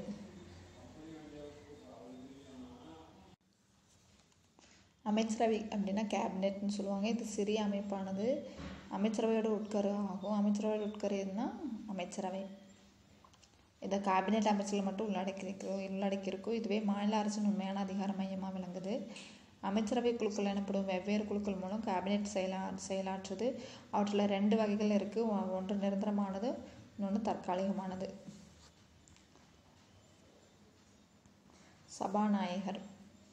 அமைச்சரவை அப்படின்னா கேபினெட்னு சொல்லுவாங்க இது சிறிய அமைப்பானது அமைச்சரவையோட உட்கரு ஆகும் அமைச்சரவையோட உட்கரு எதுனா அமைச்சரவை இதை கேபினெட் அமைச்சர்கள் மட்டும் உள்ளடக்கியிருக்கோ உள்ளடக்கியிருக்கோ இதுவே மாநில அரசின் உண்மையான அதிகார மையமாக விளங்குது அமைச்சரவை குழுக்கள் எனப்படும் வெவ்வேறு குழுக்கள் மூலம் கேபினெட் செயலா செயலாற்றுது அவற்றில் ரெண்டு வகைகள் இருக்குது ஒன்று நிரந்தரமானது இன்னொன்று தற்காலிகமானது சபாநாயகர்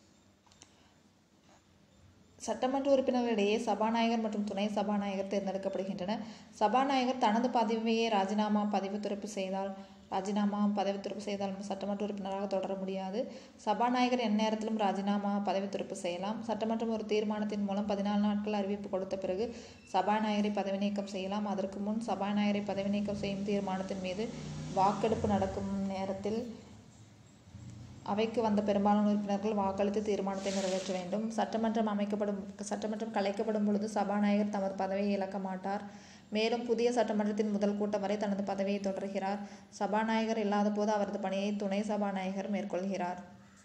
சட்டமன்ற உறுப்பினர்களிடையே சபாநாயகர் மற்றும் துணை சபாநாயகர் தேர்ந்தெடுக்கப்படுகின்றனர் சபாநாயகர் தனது பதவியை ராஜினாமா பதிவு துறப்பு செய்தால் ராஜினாமா பதவி துறப்பு செய்தால் சட்டமன்ற உறுப்பினராக தொடர முடியாது சபாநாயகர் எந்நேரத்திலும் ராஜினாமா பதவி துறப்பு செய்யலாம் சட்டமன்றம் ஒரு தீர்மானத்தின் மூலம் பதினாலு நாட்கள் அறிவிப்பு கொடுத்த பிறகு சபாநாயகரை பதவி நீக்கம் செய்யலாம் அதற்கு முன் சபாநாயகரை பதவி நீக்கம் செய்யும் தீர்மானத்தின் மீது வாக்கெடுப்பு நடக்கும் நேரத்தில் அவைக்கு வந்த பெரும்பாலான உறுப்பினர்கள் வாக்களித்து தீர்மானத்தை நிறைவேற்ற வேண்டும் சட்டமன்றம் அமைக்கப்படும் சட்டமன்றம் கலைக்கப்படும் பொழுது சபாநாயகர் தமது பதவியை இழக்க மாட்டார் மேலும் புதிய சட்டமன்றத்தின் முதல் கூட்டம் வரை தனது பதவியை தொடர்கிறார் சபாநாயகர் இல்லாத போது அவரது பணியை துணை சபாநாயகர் மேற்கொள்கிறார்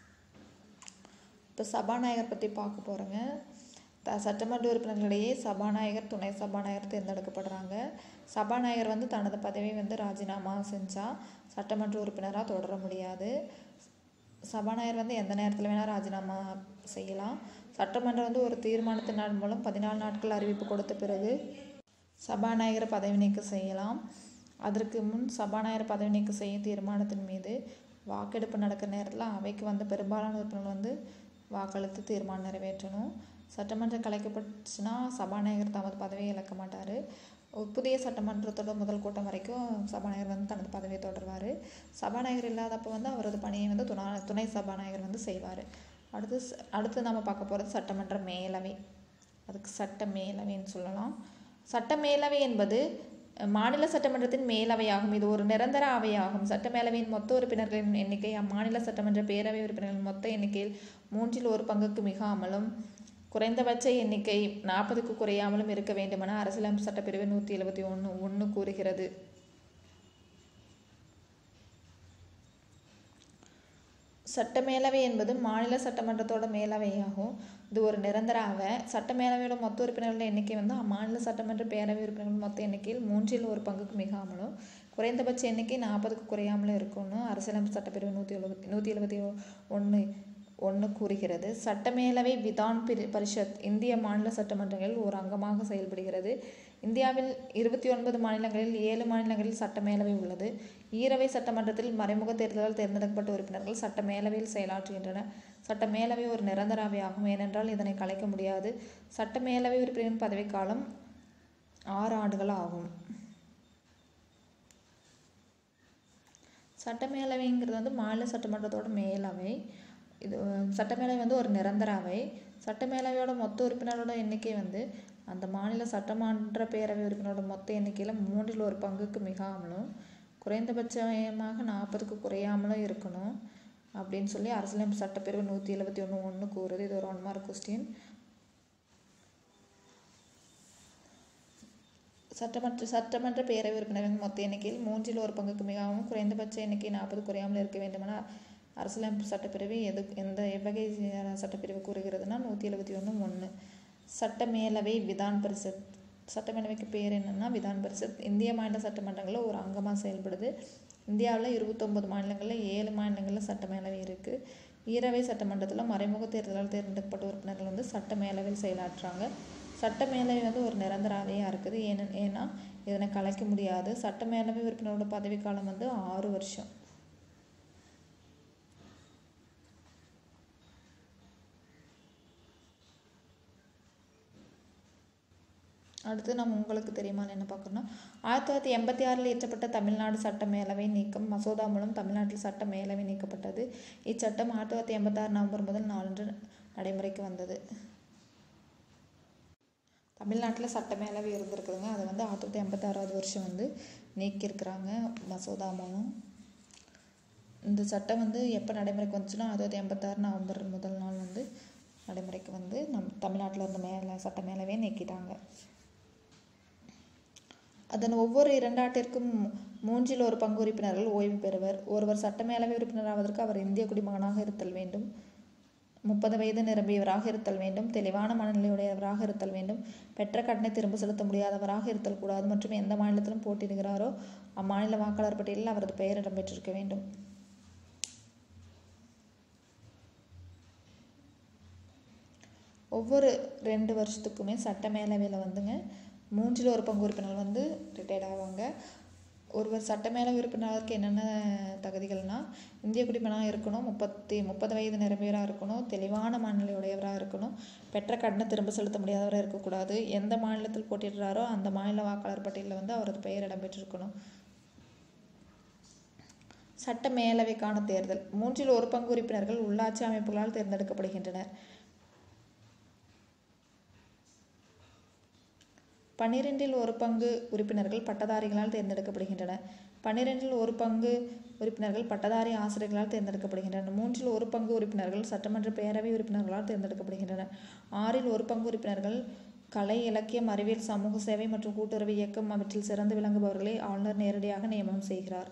இப்போ சபாநாயகர் பற்றி பார்க்க போகிறோங்க த சட்டமன்ற உறுப்பினர்களிடையே சபாநாயகர் துணை சபாநாயகர் தேர்ந்தெடுக்கப்படுறாங்க சபாநாயகர் வந்து தனது பதவியை வந்து ராஜினாமா செஞ்சால் சட்டமன்ற உறுப்பினராக தொடர முடியாது சபாநாயகர் வந்து எந்த நேரத்தில் வேணால் ராஜினாமா செய்யலாம் சட்டமன்றம் வந்து ஒரு தீர்மானத்தின் நாள் மூலம் பதினாலு நாட்கள் அறிவிப்பு கொடுத்த பிறகு சபாநாயகரை பதவி நீக்கம் செய்யலாம் அதற்கு முன் சபாநாயகர் பதவி நீக்கம் செய்யும் தீர்மானத்தின் மீது வாக்கெடுப்பு நடக்கிற நேரத்தில் அவைக்கு வந்த பெரும்பாலான உறுப்பினர்கள் வந்து வாக்களித்து தீர்மானம் நிறைவேற்றணும் சட்டமன்றம் கலைக்கப்பட்டுச்சுன்னா சபாநாயகர் தமது பதவியை இழக்க மாட்டார் புதிய சட்டமன்றத்தோட முதல் கூட்டம் வரைக்கும் சபாநாயகர் வந்து தனது பதவியை தொடர்வார் சபாநாயகர் இல்லாதப்போ வந்து அவரது பணியை வந்து துணை துணை சபாநாயகர் வந்து செய்வார் அடுத்து ச- அடுத்து நம்ம பார்க்க போகிறது சட்டமன்ற மேலவை அதுக்கு சட்ட மேலவைன்னு சொல்லலாம் சட்ட மேலவை என்பது அஹ், மாநில சட்டமன்றத்தின் மேலவையாகும் இது ஒரு நிரந்தர அவையாகும் சட்ட மேலவையின் மொத்த உறுப்பினர்களின் எண்ணிக்கை அம்மாநில சட்டமன்ற பேரவை உறுப்பினர்களின் மொத்த எண்ணிக்கையில் மூன்றில் ஒரு பங்குக்கு மிகாமலும் குறைந்தபட்ச எண்ணிக்கை நாற்பதுக்கு குறையாமலும் இருக்க வேண்டுமென அரசியலமைப்பு சட்டப்பிரிவு நூற்றி எழுபத்தி ஒன்று ஒன்று கூறுகிறது சட்ட மேலவை என்பது மாநில சட்டமன்றத்தோட மேலவையாகும் இது ஒரு நிரந்தர அவை சட்ட மேலவையோட மொத்த உறுப்பினர்கள் எண்ணிக்கை வந்து அம்மாநில சட்டமன்ற பேரவை உறுப்பினர்கள் மொத்த எண்ணிக்கையில் மூன்றில் ஒரு பங்குக்கு மிகாமலும் குறைந்தபட்ச எண்ணிக்கை நாற்பதுக்கு குறையாமலும் இருக்கணும் அரசியலமைப்பு சட்டப்பிரிவு நூற்றி எழுபத்தி நூற்றி எழுபத்தி ஒன்று ஒன்று கூறுகிறது சட்டமேலவை விதான் பிரி பரிஷத் இந்திய மாநில சட்டமன்றங்களில் ஒரு அங்கமாக செயல்படுகிறது இந்தியாவில் இருபத்தி ஒன்பது மாநிலங்களில் ஏழு மாநிலங்களில் சட்டமேலவை உள்ளது ஈரவை சட்டமன்றத்தில் மறைமுக தேர்தலால் தேர்ந்தெடுக்கப்பட்ட உறுப்பினர்கள் சட்டமேலவையில் செயலாற்றுகின்றனர் சட்டமேலவை ஒரு நிரந்தர அவையாகும் ஏனென்றால் இதனை கலைக்க முடியாது சட்டமேலவை உறுப்பினரின் பதவிக்காலம் ஆறு ஆண்டுகள் ஆகும் சட்டமேலவைங்கிறது வந்து மாநில சட்டமன்றத்தோட மேலவை இது அஹ், சட்டமேலவை வந்து ஒரு நிரந்தர அவை சட்டமேலவையோட மொத்த உறுப்பினரோட எண்ணிக்கை வந்து அந்த மாநில சட்டமன்ற பேரவை உறுப்பினரோட மொத்த எண்ணிக்கையில் மூன்றில் ஒரு பங்குக்கு மிகாமலும் குறைந்தபட்சமாக நாற்பதுக்கு குறையாமலும் இருக்கணும் அப்படின்னு சொல்லி அரசியலமைப்பு சட்டப்பிரிவு நூற்றி எழுபத்தி ஒன்று ஒன்று கூறுது இது ஒரு ஒன் மார்க் கொஸ்டின் சட்டமன்ற சட்டமன்ற பேரவை உறுப்பினர்களின் மொத்த எண்ணிக்கையில் மூன்றில் ஒரு பங்குக்கு மிகவும் குறைந்தபட்ச எண்ணிக்கை நாற்பது குறையாமல் இருக்க வேண்டுமென அரசியலமைப்பு சட்டப்பிரிவு எது எந்த எவ்வகை சட்டப்பிரிவு கூறுகிறதுனா நூற்றி எழுபத்தி ஒன்று ஒன்று சட்ட மேலவை விதான் பரிஷத் சட்டமேலவைக்கு பேர் என்னன்னா விதான் பரிஷத் இந்திய மாநில சட்டமன்றங்களில் ஒரு அங்கமாக செயல்படுது இந்தியாவில் இருபத்தொம்பது மாநிலங்களில் ஏழு மாநிலங்களில் சட்டமேலவை இருக்குது ஈரவை சட்டமன்றத்தில் மறைமுக தேர்தலால் தேர்ந்தெடுக்கப்பட்ட உறுப்பினர்கள் வந்து சட்ட மேலவையில் செயலாற்றுறாங்க சட்ட மேலவை வந்து ஒரு நிரந்தர அவையாக இருக்குது ஏன்னு ஏன்னா இதனை கலைக்க முடியாது சட்ட மேலவை உறுப்பினரோட பதவிக்காலம் வந்து ஆறு வருஷம் அடுத்து நம்ம உங்களுக்கு தெரியுமான்னு என்ன பார்க்கணும்னா ஆயிரத்தி தொள்ளாயிரத்தி எண்பத்தி ஆறில் இயற்றப்பட்ட தமிழ்நாடு சட்ட மேலவை நீக்கம் மசோதா மூலம் தமிழ்நாட்டில் சட்ட மேலவை நீக்கப்பட்டது இச்சட்டம் ஆயிரத்தி தொள்ளாயிரத்தி எண்பத்தாறு நவம்பர் முதல் நாலன்று நடைமுறைக்கு வந்தது தமிழ்நாட்டில் சட்ட மேலவை இருந்திருக்குதுங்க அதை வந்து ஆயிரத்தி தொள்ளாயிரத்தி எண்பத்தாறாவது வருஷம் வந்து நீக்கியிருக்கிறாங்க மசோதா மூலம் இந்த சட்டம் வந்து எப்போ நடைமுறைக்கு வந்துச்சுன்னா ஆயிரத்தி தொள்ளாயிரத்தி எண்பத்தாறு நவம்பர் முதல் நாள் வந்து நடைமுறைக்கு வந்து நம் தமிழ்நாட்டில் இருந்த மேலே சட்ட மேலவே நீக்கிட்டாங்க அதன் ஒவ்வொரு இரண்டாட்டிற்கும் மூன்றில் ஒரு பங்கு உறுப்பினர்கள் ஓய்வு பெறுவர் ஒருவர் சட்ட மேலவை உறுப்பினராவதற்கு அவர் இந்திய குடிமகனாக இருத்தல் வேண்டும் முப்பது வயது நிரம்பியவராக இருத்தல் வேண்டும் தெளிவான மனநிலையுடையவராக இருத்தல் வேண்டும் பெற்ற கடனை திரும்ப செலுத்த முடியாதவராக இருத்தல் கூடாது மற்றும் எந்த மாநிலத்திலும் போட்டியிடுகிறாரோ அம்மாநில வாக்காளர் பட்டியலில் அவரது பெயர் இடம்பெற்றிருக்க வேண்டும் ஒவ்வொரு ரெண்டு வருஷத்துக்குமே சட்ட மேலவையில் வந்துங்க மூன்றில் ஒரு பங்கு உறுப்பினர் வந்து ரிட்டையர்ட் ஆவாங்க ஒருவர் சட்ட மேலவை உறுப்பினருக்கு என்னென்ன தகுதிகள்னால் இந்திய குடிமகனாக இருக்கணும் முப்பத்தி முப்பது வயது நிரம்பியவராக இருக்கணும் தெளிவான மனநிலையுடையவராக இருக்கணும் பெற்ற கடனை திரும்ப செலுத்த முடியாதவராக இருக்கக்கூடாது எந்த மாநிலத்தில் போட்டியிடுறாரோ அந்த மாநில வாக்காளர் பட்டியலில் வந்து அவரது பெயர் இடம்பெற்றிருக்கணும் சட்ட மேலவைக்கான தேர்தல் மூன்றில் ஒரு பங்கு உறுப்பினர்கள் உள்ளாட்சி அமைப்புகளால் தேர்ந்தெடுக்கப்படுகின்றனர் பன்னிரெண்டில் ஒரு பங்கு உறுப்பினர்கள் பட்டதாரிகளால் தேர்ந்தெடுக்கப்படுகின்றனர் பன்னிரெண்டில் ஒரு பங்கு உறுப்பினர்கள் பட்டதாரி ஆசிரியர்களால் தேர்ந்தெடுக்கப்படுகின்றனர் மூன்றில் ஒரு பங்கு உறுப்பினர்கள் சட்டமன்ற பேரவை உறுப்பினர்களால் தேர்ந்தெடுக்கப்படுகின்றனர் ஆறில் ஒரு பங்கு உறுப்பினர்கள் கலை இலக்கியம் அறிவியல் சமூக சேவை மற்றும் கூட்டுறவு இயக்கம் அவற்றில் சிறந்து விளங்குபவர்களை ஆளுநர் நேரடியாக நியமனம் செய்கிறார்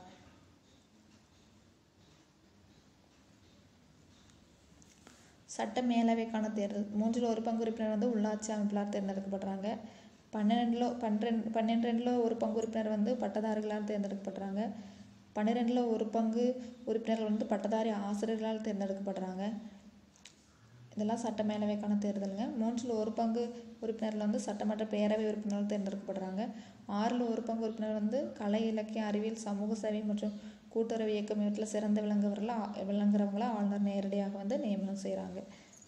சட்ட மேலவைக்கான தேர்தல் மூன்றில் ஒரு பங்கு உறுப்பினர் வந்து உள்ளாட்சி அமைப்பிலார் தேர்ந்தெடுக்கப்படுறாங்க பன்னிரெண்டில் பன்னிரெண்டு பன்னிரெண்டில் ஒரு பங்கு உறுப்பினர் வந்து பட்டதாரிகளால் தேர்ந்தெடுக்கப்படுறாங்க பன்னிரெண்டில் ஒரு பங்கு உறுப்பினர்கள் வந்து பட்டதாரி ஆசிரியர்களால் தேர்ந்தெடுக்கப்படுறாங்க இதெல்லாம் சட்ட மேலவைக்கான தேர்தலுங்க மூன்றில் ஒரு பங்கு உறுப்பினர்கள் வந்து சட்டமன்ற பேரவை உறுப்பினர்கள் தேர்ந்தெடுக்கப்படுறாங்க ஆறில் ஒரு பங்கு உறுப்பினர் வந்து கலை இலக்கியம் அறிவியல் சமூக சேவை மற்றும் கூட்டுறவு இயக்கம் இவற்றில் சிறந்து விளங்குறவர்கள விளங்குறவங்கள ஆளுநர் நேரடியாக வந்து நியமனம் செய்கிறாங்க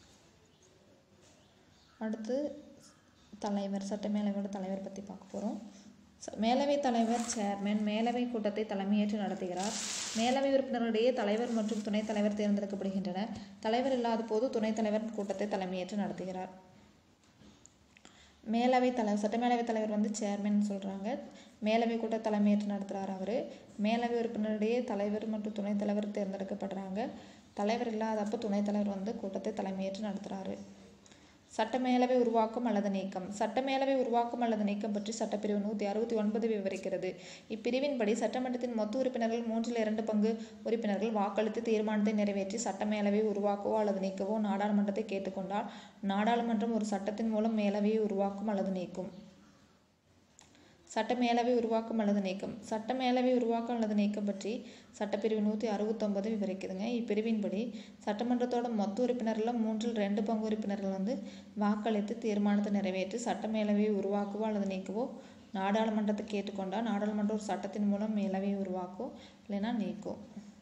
அடுத்து தலைவர் சட்ட மேலவையோட தலைவர் பற்றி பார்க்க போகிறோம் மேலவை தலைவர் சேர்மேன் மேலவை கூட்டத்தை தலைமையேற்று நடத்துகிறார் மேலவை உறுப்பினர்களிடையே தலைவர் மற்றும் துணைத் தலைவர் தேர்ந்தெடுக்கப்படுகின்றனர் தலைவர் இல்லாத போது துணைத் தலைவர் கூட்டத்தை தலைமையேற்று நடத்துகிறார் மேலவை தலைவர் சட்டமேலவை தலைவர் வந்து சேர்மன் சொல்கிறாங்க மேலவை கூட்ட தலைமையேற்று நடத்துகிறார் அவர் மேலவை உறுப்பினரிடையே தலைவர் மற்றும் துணைத் தலைவர் தேர்ந்தெடுக்கப்படுறாங்க தலைவர் இல்லாதப்போ துணைத் தலைவர் வந்து கூட்டத்தை தலைமையேற்று நடத்துகிறாரு சட்டமேலவை உருவாக்கம் அல்லது நீக்கம் சட்டமேலவை உருவாக்கம் அல்லது நீக்கம் பற்றி சட்டப்பிரிவு நூற்றி அறுபத்தி ஒன்பது விவரிக்கிறது இப்பிரிவின்படி சட்டமன்றத்தின் மொத்த உறுப்பினர்கள் மூன்றில் இரண்டு பங்கு உறுப்பினர்கள் வாக்களித்து தீர்மானத்தை நிறைவேற்றி சட்டமேலவை உருவாக்கவோ அல்லது நீக்கவோ நாடாளுமன்றத்தை கேட்டுக்கொண்டால் நாடாளுமன்றம் ஒரு சட்டத்தின் மூலம் மேலவையை உருவாக்கும் அல்லது நீக்கும் சட்ட மேலவை உருவாக்கம் அல்லது நீக்கம் சட்ட மேலவை உருவாக்கம் அல்லது நீக்கம் பற்றி சட்டப்பிரிவு நூற்றி அறுபத்தொம்பது விவரிக்குதுங்க இப்பிரிவின்படி சட்டமன்றத்தோட மொத்த உறுப்பினரில் மூன்றில் ரெண்டு பங்கு உறுப்பினர்கள் வந்து வாக்களித்து தீர்மானத்தை நிறைவேற்றி சட்ட மேலவையை உருவாக்கவோ அல்லது நீக்கவோ நாடாளுமன்றத்தை கேட்டுக்கொண்டால் நாடாளுமன்றம் ஒரு சட்டத்தின் மூலம் மேலவையை உருவாக்கும் இல்லைன்னா நீக்கும்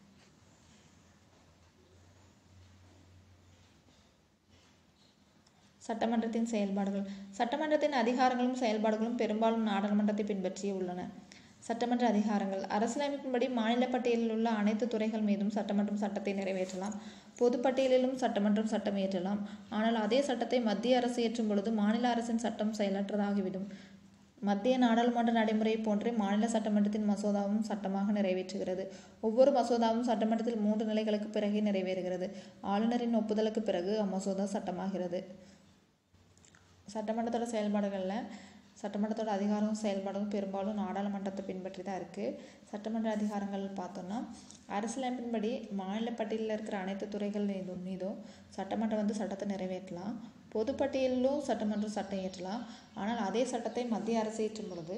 சட்டமன்றத்தின் செயல்பாடுகள் சட்டமன்றத்தின் அதிகாரங்களும் செயல்பாடுகளும் பெரும்பாலும் நாடாளுமன்றத்தை பின்பற்றியே உள்ளன சட்டமன்ற அதிகாரங்கள் அரசியலமைப்பின்படி மாநில பட்டியலில் உள்ள அனைத்து துறைகள் மீதும் சட்டமன்றம் சட்டத்தை நிறைவேற்றலாம் பொது பட்டியலிலும் சட்டமன்றம் சட்டம் இயற்றலாம் ஆனால் அதே சட்டத்தை மத்திய அரசு இயற்றும் பொழுது மாநில அரசின் சட்டம் செயலற்றதாகிவிடும் மத்திய நாடாளுமன்ற நடைமுறை போன்றே மாநில சட்டமன்றத்தின் மசோதாவும் சட்டமாக நிறைவேற்றுகிறது ஒவ்வொரு மசோதாவும் சட்டமன்றத்தில் மூன்று நிலைகளுக்கு பிறகே நிறைவேறுகிறது ஆளுநரின் ஒப்புதலுக்கு பிறகு அம்மசோதா சட்டமாகிறது சட்டமன்றத்தோட செயல்பாடுகளில் சட்டமன்றத்தோட அதிகாரம் செயல்பாடும் பெரும்பாலும் நாடாளுமன்றத்தை பின்பற்றி தான் இருக்குது சட்டமன்ற அதிகாரங்கள் பார்த்தோம்னா அரசியலமைப்பின்படி மாநில பட்டியலில் இருக்கிற அனைத்து துறைகள் மீதும் மீதும் சட்டமன்றம் வந்து சட்டத்தை நிறைவேற்றலாம் பொது பட்டியலிலும் சட்டமன்றம் சட்டம் இயற்றலாம் ஆனால் அதே சட்டத்தை மத்திய அரசு இயற்றும் பொழுது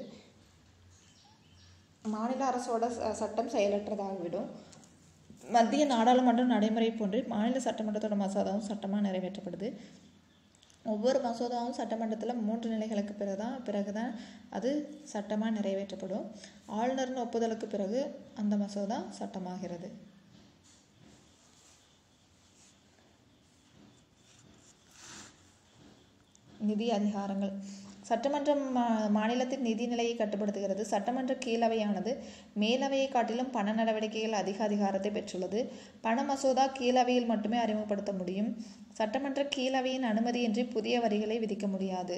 மாநில அரசோட ச- சட்டம் செயலற்றதாகிவிடும் மத்திய நாடாளுமன்ற நடைமுறை போன்று மாநில சட்டமன்றத்தோட மசோதாவும் சட்டமாக நிறைவேற்றப்படுது ஒவ்வொரு மசோதாவும் சட்டமன்றத்தில் மூன்று நிலைகளுக்கு பிறகு தான் பிறகு தான் அது சட்டமாக நிறைவேற்றப்படும் ஆளுநரின் ஒப்புதலுக்கு பிறகு அந்த மசோதா சட்டமாகிறது நிதி அதிகாரங்கள் சட்டமன்றம் மா- மாநிலத்தின் நிதிநிலையை கட்டுப்படுத்துகிறது சட்டமன்ற கீழவையானது மேலவையை காட்டிலும் பண நடவடிக்கைகள் அதிக அதிகாரத்தை பெற்றுள்ளது பண மசோதா கீழவையில் மட்டுமே அறிமுகப்படுத்த முடியும் சட்டமன்ற கீழவையின் அனுமதியின்றி புதிய வரிகளை விதிக்க முடியாது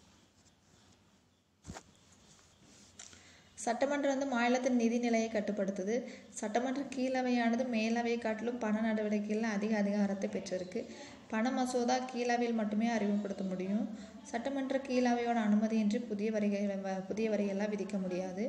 சட்டமன்றம் வந்து மாநிலத்தின் நிதி நிலையை கட்டுப்படுத்துது சட்டமன்ற கீழவையானது மேலவையை காட்டிலும் பண நடவடிக்கைகளில் அதிக அதிகாரத்தை பெற்றிருக்கு பண மசோதா கீழவையில் மட்டுமே அறிமுகப்படுத்த முடியும் சட்டமன்ற கீழவையோட அனுமதியின்றி புதிய வரிகளை வ- புதிய வரியெல்லாம் விதிக்க முடியாது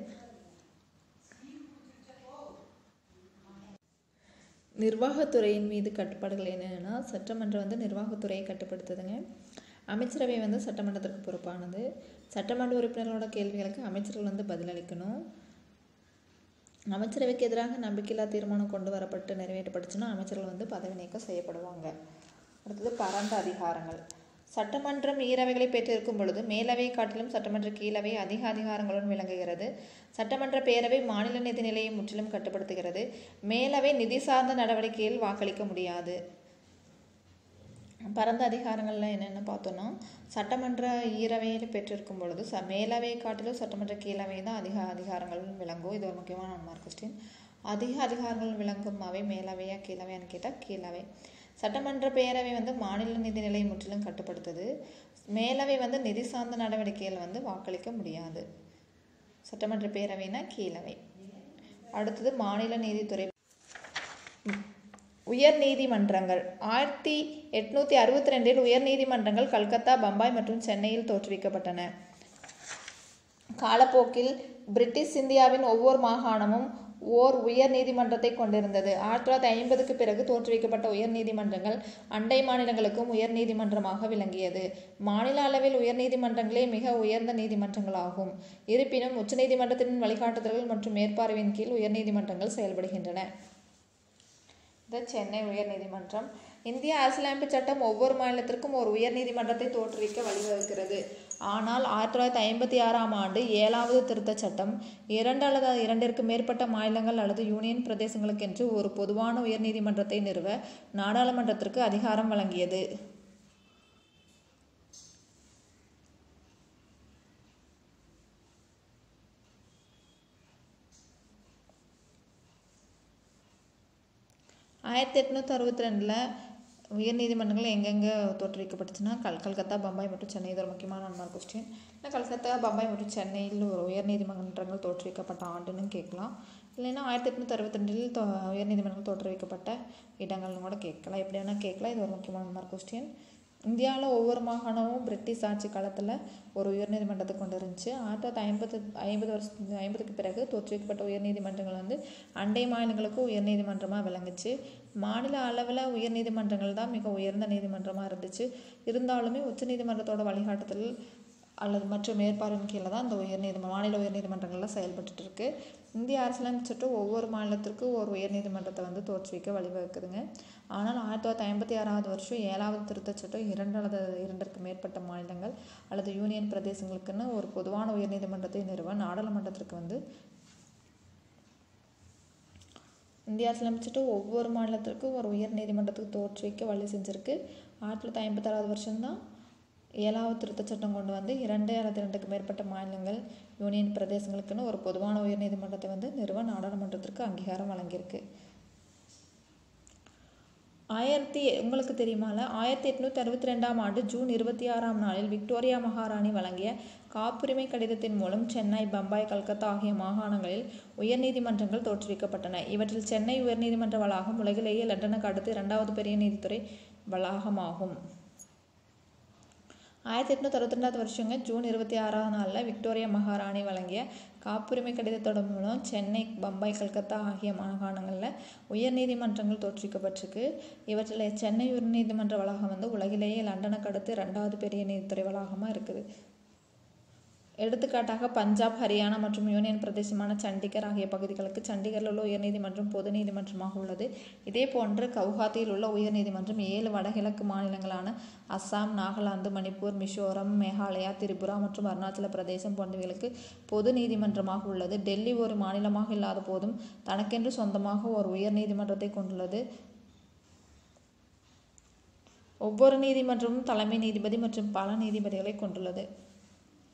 நிர்வாகத்துறையின் மீது கட்டுப்பாடுகள் என்னென்னா சட்டமன்றம் வந்து நிர்வாகத்துறையை கட்டுப்படுத்துதுங்க அமைச்சரவை வந்து சட்டமன்றத்திற்கு பொறுப்பானது சட்டமன்ற உறுப்பினர்களோட கேள்விகளுக்கு அமைச்சர்கள் வந்து பதிலளிக்கணும் அமைச்சரவைக்கு எதிராக நம்பிக்கையில்லா தீர்மானம் கொண்டு வரப்பட்டு நிறைவேற்றப்பட்டுச்சுன்னா அமைச்சர்கள் வந்து பதவி நீக்கம் செய்யப்படுவாங்க அடுத்தது பரந்த அதிகாரங்கள் சட்டமன்றம் ஈரவைகளை பெற்றிருக்கும் பொழுது மேலவை காட்டிலும் சட்டமன்ற கீழவை அதிக அதிகாரங்களுடன் விளங்குகிறது சட்டமன்ற பேரவை மாநில நிதி நிலையை முற்றிலும் கட்டுப்படுத்துகிறது மேலவை நிதி சார்ந்த நடவடிக்கையில் வாக்களிக்க முடியாது பரந்த அதிகாரங்கள்ல என்னென்ன பார்த்தோன்னா சட்டமன்ற ஈரவையில் பெற்றிருக்கும் பொழுது ச மேலவையை காட்டிலும் சட்டமன்ற கீழவை தான் அதிக அதிகாரங்கள் விளங்கும் இது ஒரு முக்கியமான மார்க் கொஸ்டின் அதிக அதிகாரங்கள் விளங்கும் அவை மேலவையா கீழவையான்னு கேட்டால் கீழவை சட்டமன்ற பேரவை வந்து மாநில நிதி நிலையை முற்றிலும் கட்டுப்படுத்துது மேலவை வந்து நிதி சார்ந்த நடவடிக்கைகள் வந்து வாக்களிக்க முடியாது சட்டமன்ற பேரவைனா கீழவை அடுத்தது மாநில நீதித்துறை உயர் நீதிமன்றங்கள் ஆயிரத்தி எட்நூற்றி அறுபத்தி ரெண்டில் உயர் நீதிமன்றங்கள் கல்கத்தா பம்பாய் மற்றும் சென்னையில் தோற்றுவிக்கப்பட்டன காலப்போக்கில் பிரிட்டிஷ் இந்தியாவின் ஒவ்வொரு மாகாணமும் ஓர் உயர் நீதிமன்றத்தை கொண்டிருந்தது ஆயிரத்தி தொள்ளாயிரத்தி ஐம்பதுக்கு பிறகு தோற்றுவிக்கப்பட்ட உயர் நீதிமன்றங்கள் அண்டை மாநிலங்களுக்கும் உயர் நீதிமன்றமாக விளங்கியது மாநில அளவில் உயர் நீதிமன்றங்களே மிக உயர்ந்த நீதிமன்றங்களாகும் இருப்பினும் உச்சநீதிமன்றத்தின் வழிகாட்டுதல்கள் மற்றும் மேற்பார்வையின் கீழ் உயர் நீதிமன்றங்கள் செயல்படுகின்றன இது சென்னை உயர்நீதிமன்றம் இந்திய அரசியலமைப்பு சட்டம் ஒவ்வொரு மாநிலத்திற்கும் ஒரு உயர்நீதிமன்றத்தை தோற்றுவிக்க வழிவகுக்கிறது ஆனால் ஆயிரத்தி தொள்ளாயிரத்தி ஐம்பத்தி ஆறாம் ஆண்டு ஏழாவது திருத்தச் சட்டம் இரண்டு அல்லது இரண்டிற்கு மேற்பட்ட மாநிலங்கள் அல்லது யூனியன் பிரதேசங்களுக்கென்று ஒரு பொதுவான உயர்நீதிமன்றத்தை நிறுவ நாடாளுமன்றத்திற்கு அதிகாரம் வழங்கியது ஆயிரத்தி எட்நூற்றி அறுபத்தி ரெண்டில் உயர்நீதிமன்றங்கள் எங்கெங்கே தோற்றுவிக்கப்பட்டுச்சுன்னா கல் கல்கத்தா பம்பாய் மற்றும் சென்னை இது ஒரு முக்கியமான ஒன்றான கொஸ்டின் இல்லை கல்கத்தா பம்பாய் மற்றும் சென்னையில் ஒரு உயர்நீதிமன்றங்கள் தோற்றுவிக்கப்பட்ட ஆண்டுன்னு கேட்கலாம் இல்லைன்னா ஆயிரத்தி எட்நூற்றி அறுபத்தி ரெண்டில் தோ உயர்நீதிமன்றங்கள் தோற்றுவிக்கப்பட்ட இடங்கள்னு கூட கேட்கலாம் எப்படி வேணால் கேட்கலாம் இது ஒரு முக்கியமான ஒன்றான கொஸ்டின் இந்தியாவில் ஒவ்வொரு மாகாணமும் பிரிட்டிஷ் ஆட்சி காலத்தில் ஒரு உயர்நீதிமன்றத்தை கொண்டு இருந்துச்சு ஆயிரத்தி தொள்ளாயிரத்தி ஐம்பது ஐம்பது வருஷம் ஐம்பதுக்கு பிறகு தோற்றுவிக்கப்பட்ட உயர்நீதிமன்றங்கள் வந்து அண்டை மாநிலங்களுக்கு உயர்நீதிமன்றமாக விளங்குச்சு மாநில அளவில் உயர்நீதிமன்றங்கள் தான் மிக உயர்ந்த நீதிமன்றமாக இருந்துச்சு இருந்தாலுமே உச்சநீதிமன்றத்தோட வழிகாட்டுதல் அல்லது மற்ற மேற்பார்வையின் கீழே தான் இந்த உயர்நீதிம மாநில உயர்நீதிமன்றங்கள்லாம் செயல்பட்டுட்டு இருக்கு இந்திய அரசியலமைப்பு சட்டம் ஒவ்வொரு மாநிலத்திற்கும் ஒரு உயர்நீதிமன்றத்தை வந்து தோற்றுவிக்க வழிவகுக்குதுங்க ஆனால் ஆயிரத்தி தொள்ளாயிரத்தி ஐம்பத்தி ஆறாவது வருஷம் ஏழாவது திருத்தச் சட்டம் இரண்டு அல்லது இரண்டிற்கு மேற்பட்ட மாநிலங்கள் அல்லது யூனியன் பிரதேசங்களுக்குன்னு ஒரு பொதுவான உயர்நீதிமன்றத்தை நிறுவ நாடாளுமன்றத்திற்கு வந்து இந்திய அரசியலமைப்பு சட்டம் ஒவ்வொரு மாநிலத்திற்கும் ஒரு உயர் நீதிமன்றத்துக்கு தோற்றுவிக்க வழி செஞ்சிருக்கு ஆயிரத்தி தொள்ளாயிரத்தி ஐம்பத்தாறாவது வருஷம்தான் ஏழாவது திருத்தச் சட்டம் கொண்டு வந்து இரண்டு அல்லது இரண்டுக்கு மேற்பட்ட மாநிலங்கள் யூனியன் பிரதேசங்களுக்குன்னு ஒரு பொதுவான உயர்நீதிமன்றத்தை வந்து நிறுவ நாடாளுமன்றத்திற்கு அங்கீகாரம் வழங்கியிருக்கு ஆயிரத்தி உங்களுக்கு தெரியுமால ஆயிரத்தி எட்நூற்றி அறுபத்தி ரெண்டாம் ஆண்டு ஜூன் இருபத்தி ஆறாம் நாளில் விக்டோரியா மகாராணி வழங்கிய காப்புரிமை கடிதத்தின் மூலம் சென்னை பம்பாய் கல்கத்தா ஆகிய மாகாணங்களில் உயர்நீதிமன்றங்கள் தோற்றுவிக்கப்பட்டன இவற்றில் சென்னை உயர்நீதிமன்ற வளாகம் உலகிலேயே லண்டனுக்கு அடுத்து இரண்டாவது பெரிய நீதித்துறை வளாகமாகும் ஆயிரத்தி எட்நூற்றி அறுபத்தி ரெண்டாவது வருஷங்க ஜூன் இருபத்தி ஆறாவது நாளில் விக்டோரியா மகாராணி வழங்கிய காப்புரிமை கடிதத்தோட மூலம் சென்னை பம்பாய் கல்கத்தா ஆகிய மாகாணங்களில் உயர்நீதிமன்றங்கள் தோற்றுவிக்கப்பட்டிருக்கு இவற்றில் சென்னை உயர்நீதிமன்ற வளாகம் வந்து உலகிலேயே லண்டனுக்கு அடுத்து ரெண்டாவது பெரிய நீதித்துறை வளாகமாக இருக்குது எடுத்துக்காட்டாக பஞ்சாப் ஹரியானா மற்றும் யூனியன் பிரதேசமான சண்டிகர் ஆகிய பகுதிகளுக்கு சண்டிகரில் உள்ள உயர்நீதிமன்றம் பொது நீதிமன்றமாக உள்ளது இதே போன்று கவுஹாத்தியில் உள்ள உயர்நீதிமன்றம் ஏழு வடகிழக்கு மாநிலங்களான அஸ்ஸாம் நாகாலாந்து மணிப்பூர் மிசோரம் மேகாலயா திரிபுரா மற்றும் அருணாச்சல பிரதேசம் போன்றவைகளுக்கு பொது நீதிமன்றமாக உள்ளது டெல்லி ஒரு மாநிலமாக இல்லாத போதும் தனக்கென்று சொந்தமாக ஒரு உயர் நீதிமன்றத்தை கொண்டுள்ளது ஒவ்வொரு நீதிமன்றமும் தலைமை நீதிபதி மற்றும் பல நீதிபதிகளை கொண்டுள்ளது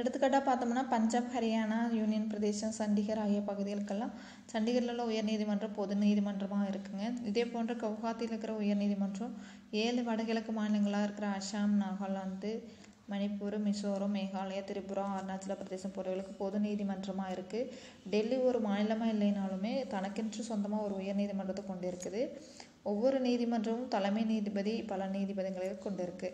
எடுத்துக்காட்டாக பார்த்தோம்னா பஞ்சாப் ஹரியானா யூனியன் பிரதேசம் சண்டிகர் ஆகிய பகுதிகளுக்கெல்லாம் சண்டிகரில் உள்ள உயர்நீதிமன்றம் பொது நீதிமன்றமாக இருக்குங்க இதே போன்ற கவுஹாத்தியில் இருக்கிற உயர்நீதிமன்றம் ஏழு வடகிழக்கு மாநிலங்களாக இருக்கிற அசாம் நாகாலாந்து மணிப்பூர் மிசோரம் மேகாலயா திரிபுரா அருணாச்சல பிரதேசம் போன்றவர்களுக்கு பொது நீதிமன்றமாக இருக்குது டெல்லி ஒரு மாநிலமாக இல்லைனாலுமே தனக்கென்று சொந்தமாக ஒரு உயர் நீதிமன்றத்தை கொண்டு இருக்குது ஒவ்வொரு நீதிமன்றமும் தலைமை நீதிபதி பல நீதிபதிகளை கொண்டு இருக்கு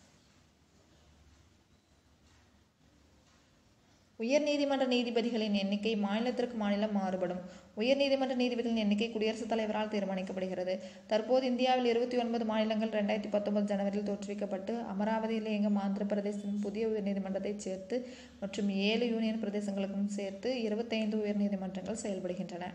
உயர்நீதிமன்ற நீதிபதிகளின் எண்ணிக்கை மாநிலத்திற்கு மாநிலம் மாறுபடும் உயர்நீதிமன்ற நீதிபதிகளின் எண்ணிக்கை குடியரசுத் தலைவரால் தீர்மானிக்கப்படுகிறது தற்போது இந்தியாவில் இருபத்தி ஒன்பது மாநிலங்கள் ரெண்டாயிரத்தி பத்தொன்பது ஜனவரியில் தோற்றுவிக்கப்பட்டு அமராவதியில் இயங்கும் ஆந்திர பிரதேசத்தின் புதிய உயர்நீதிமன்றத்தை சேர்த்து மற்றும் ஏழு யூனியன் பிரதேசங்களுக்கும் சேர்த்து இருபத்தைந்து உயர்நீதிமன்றங்கள் செயல்படுகின்றன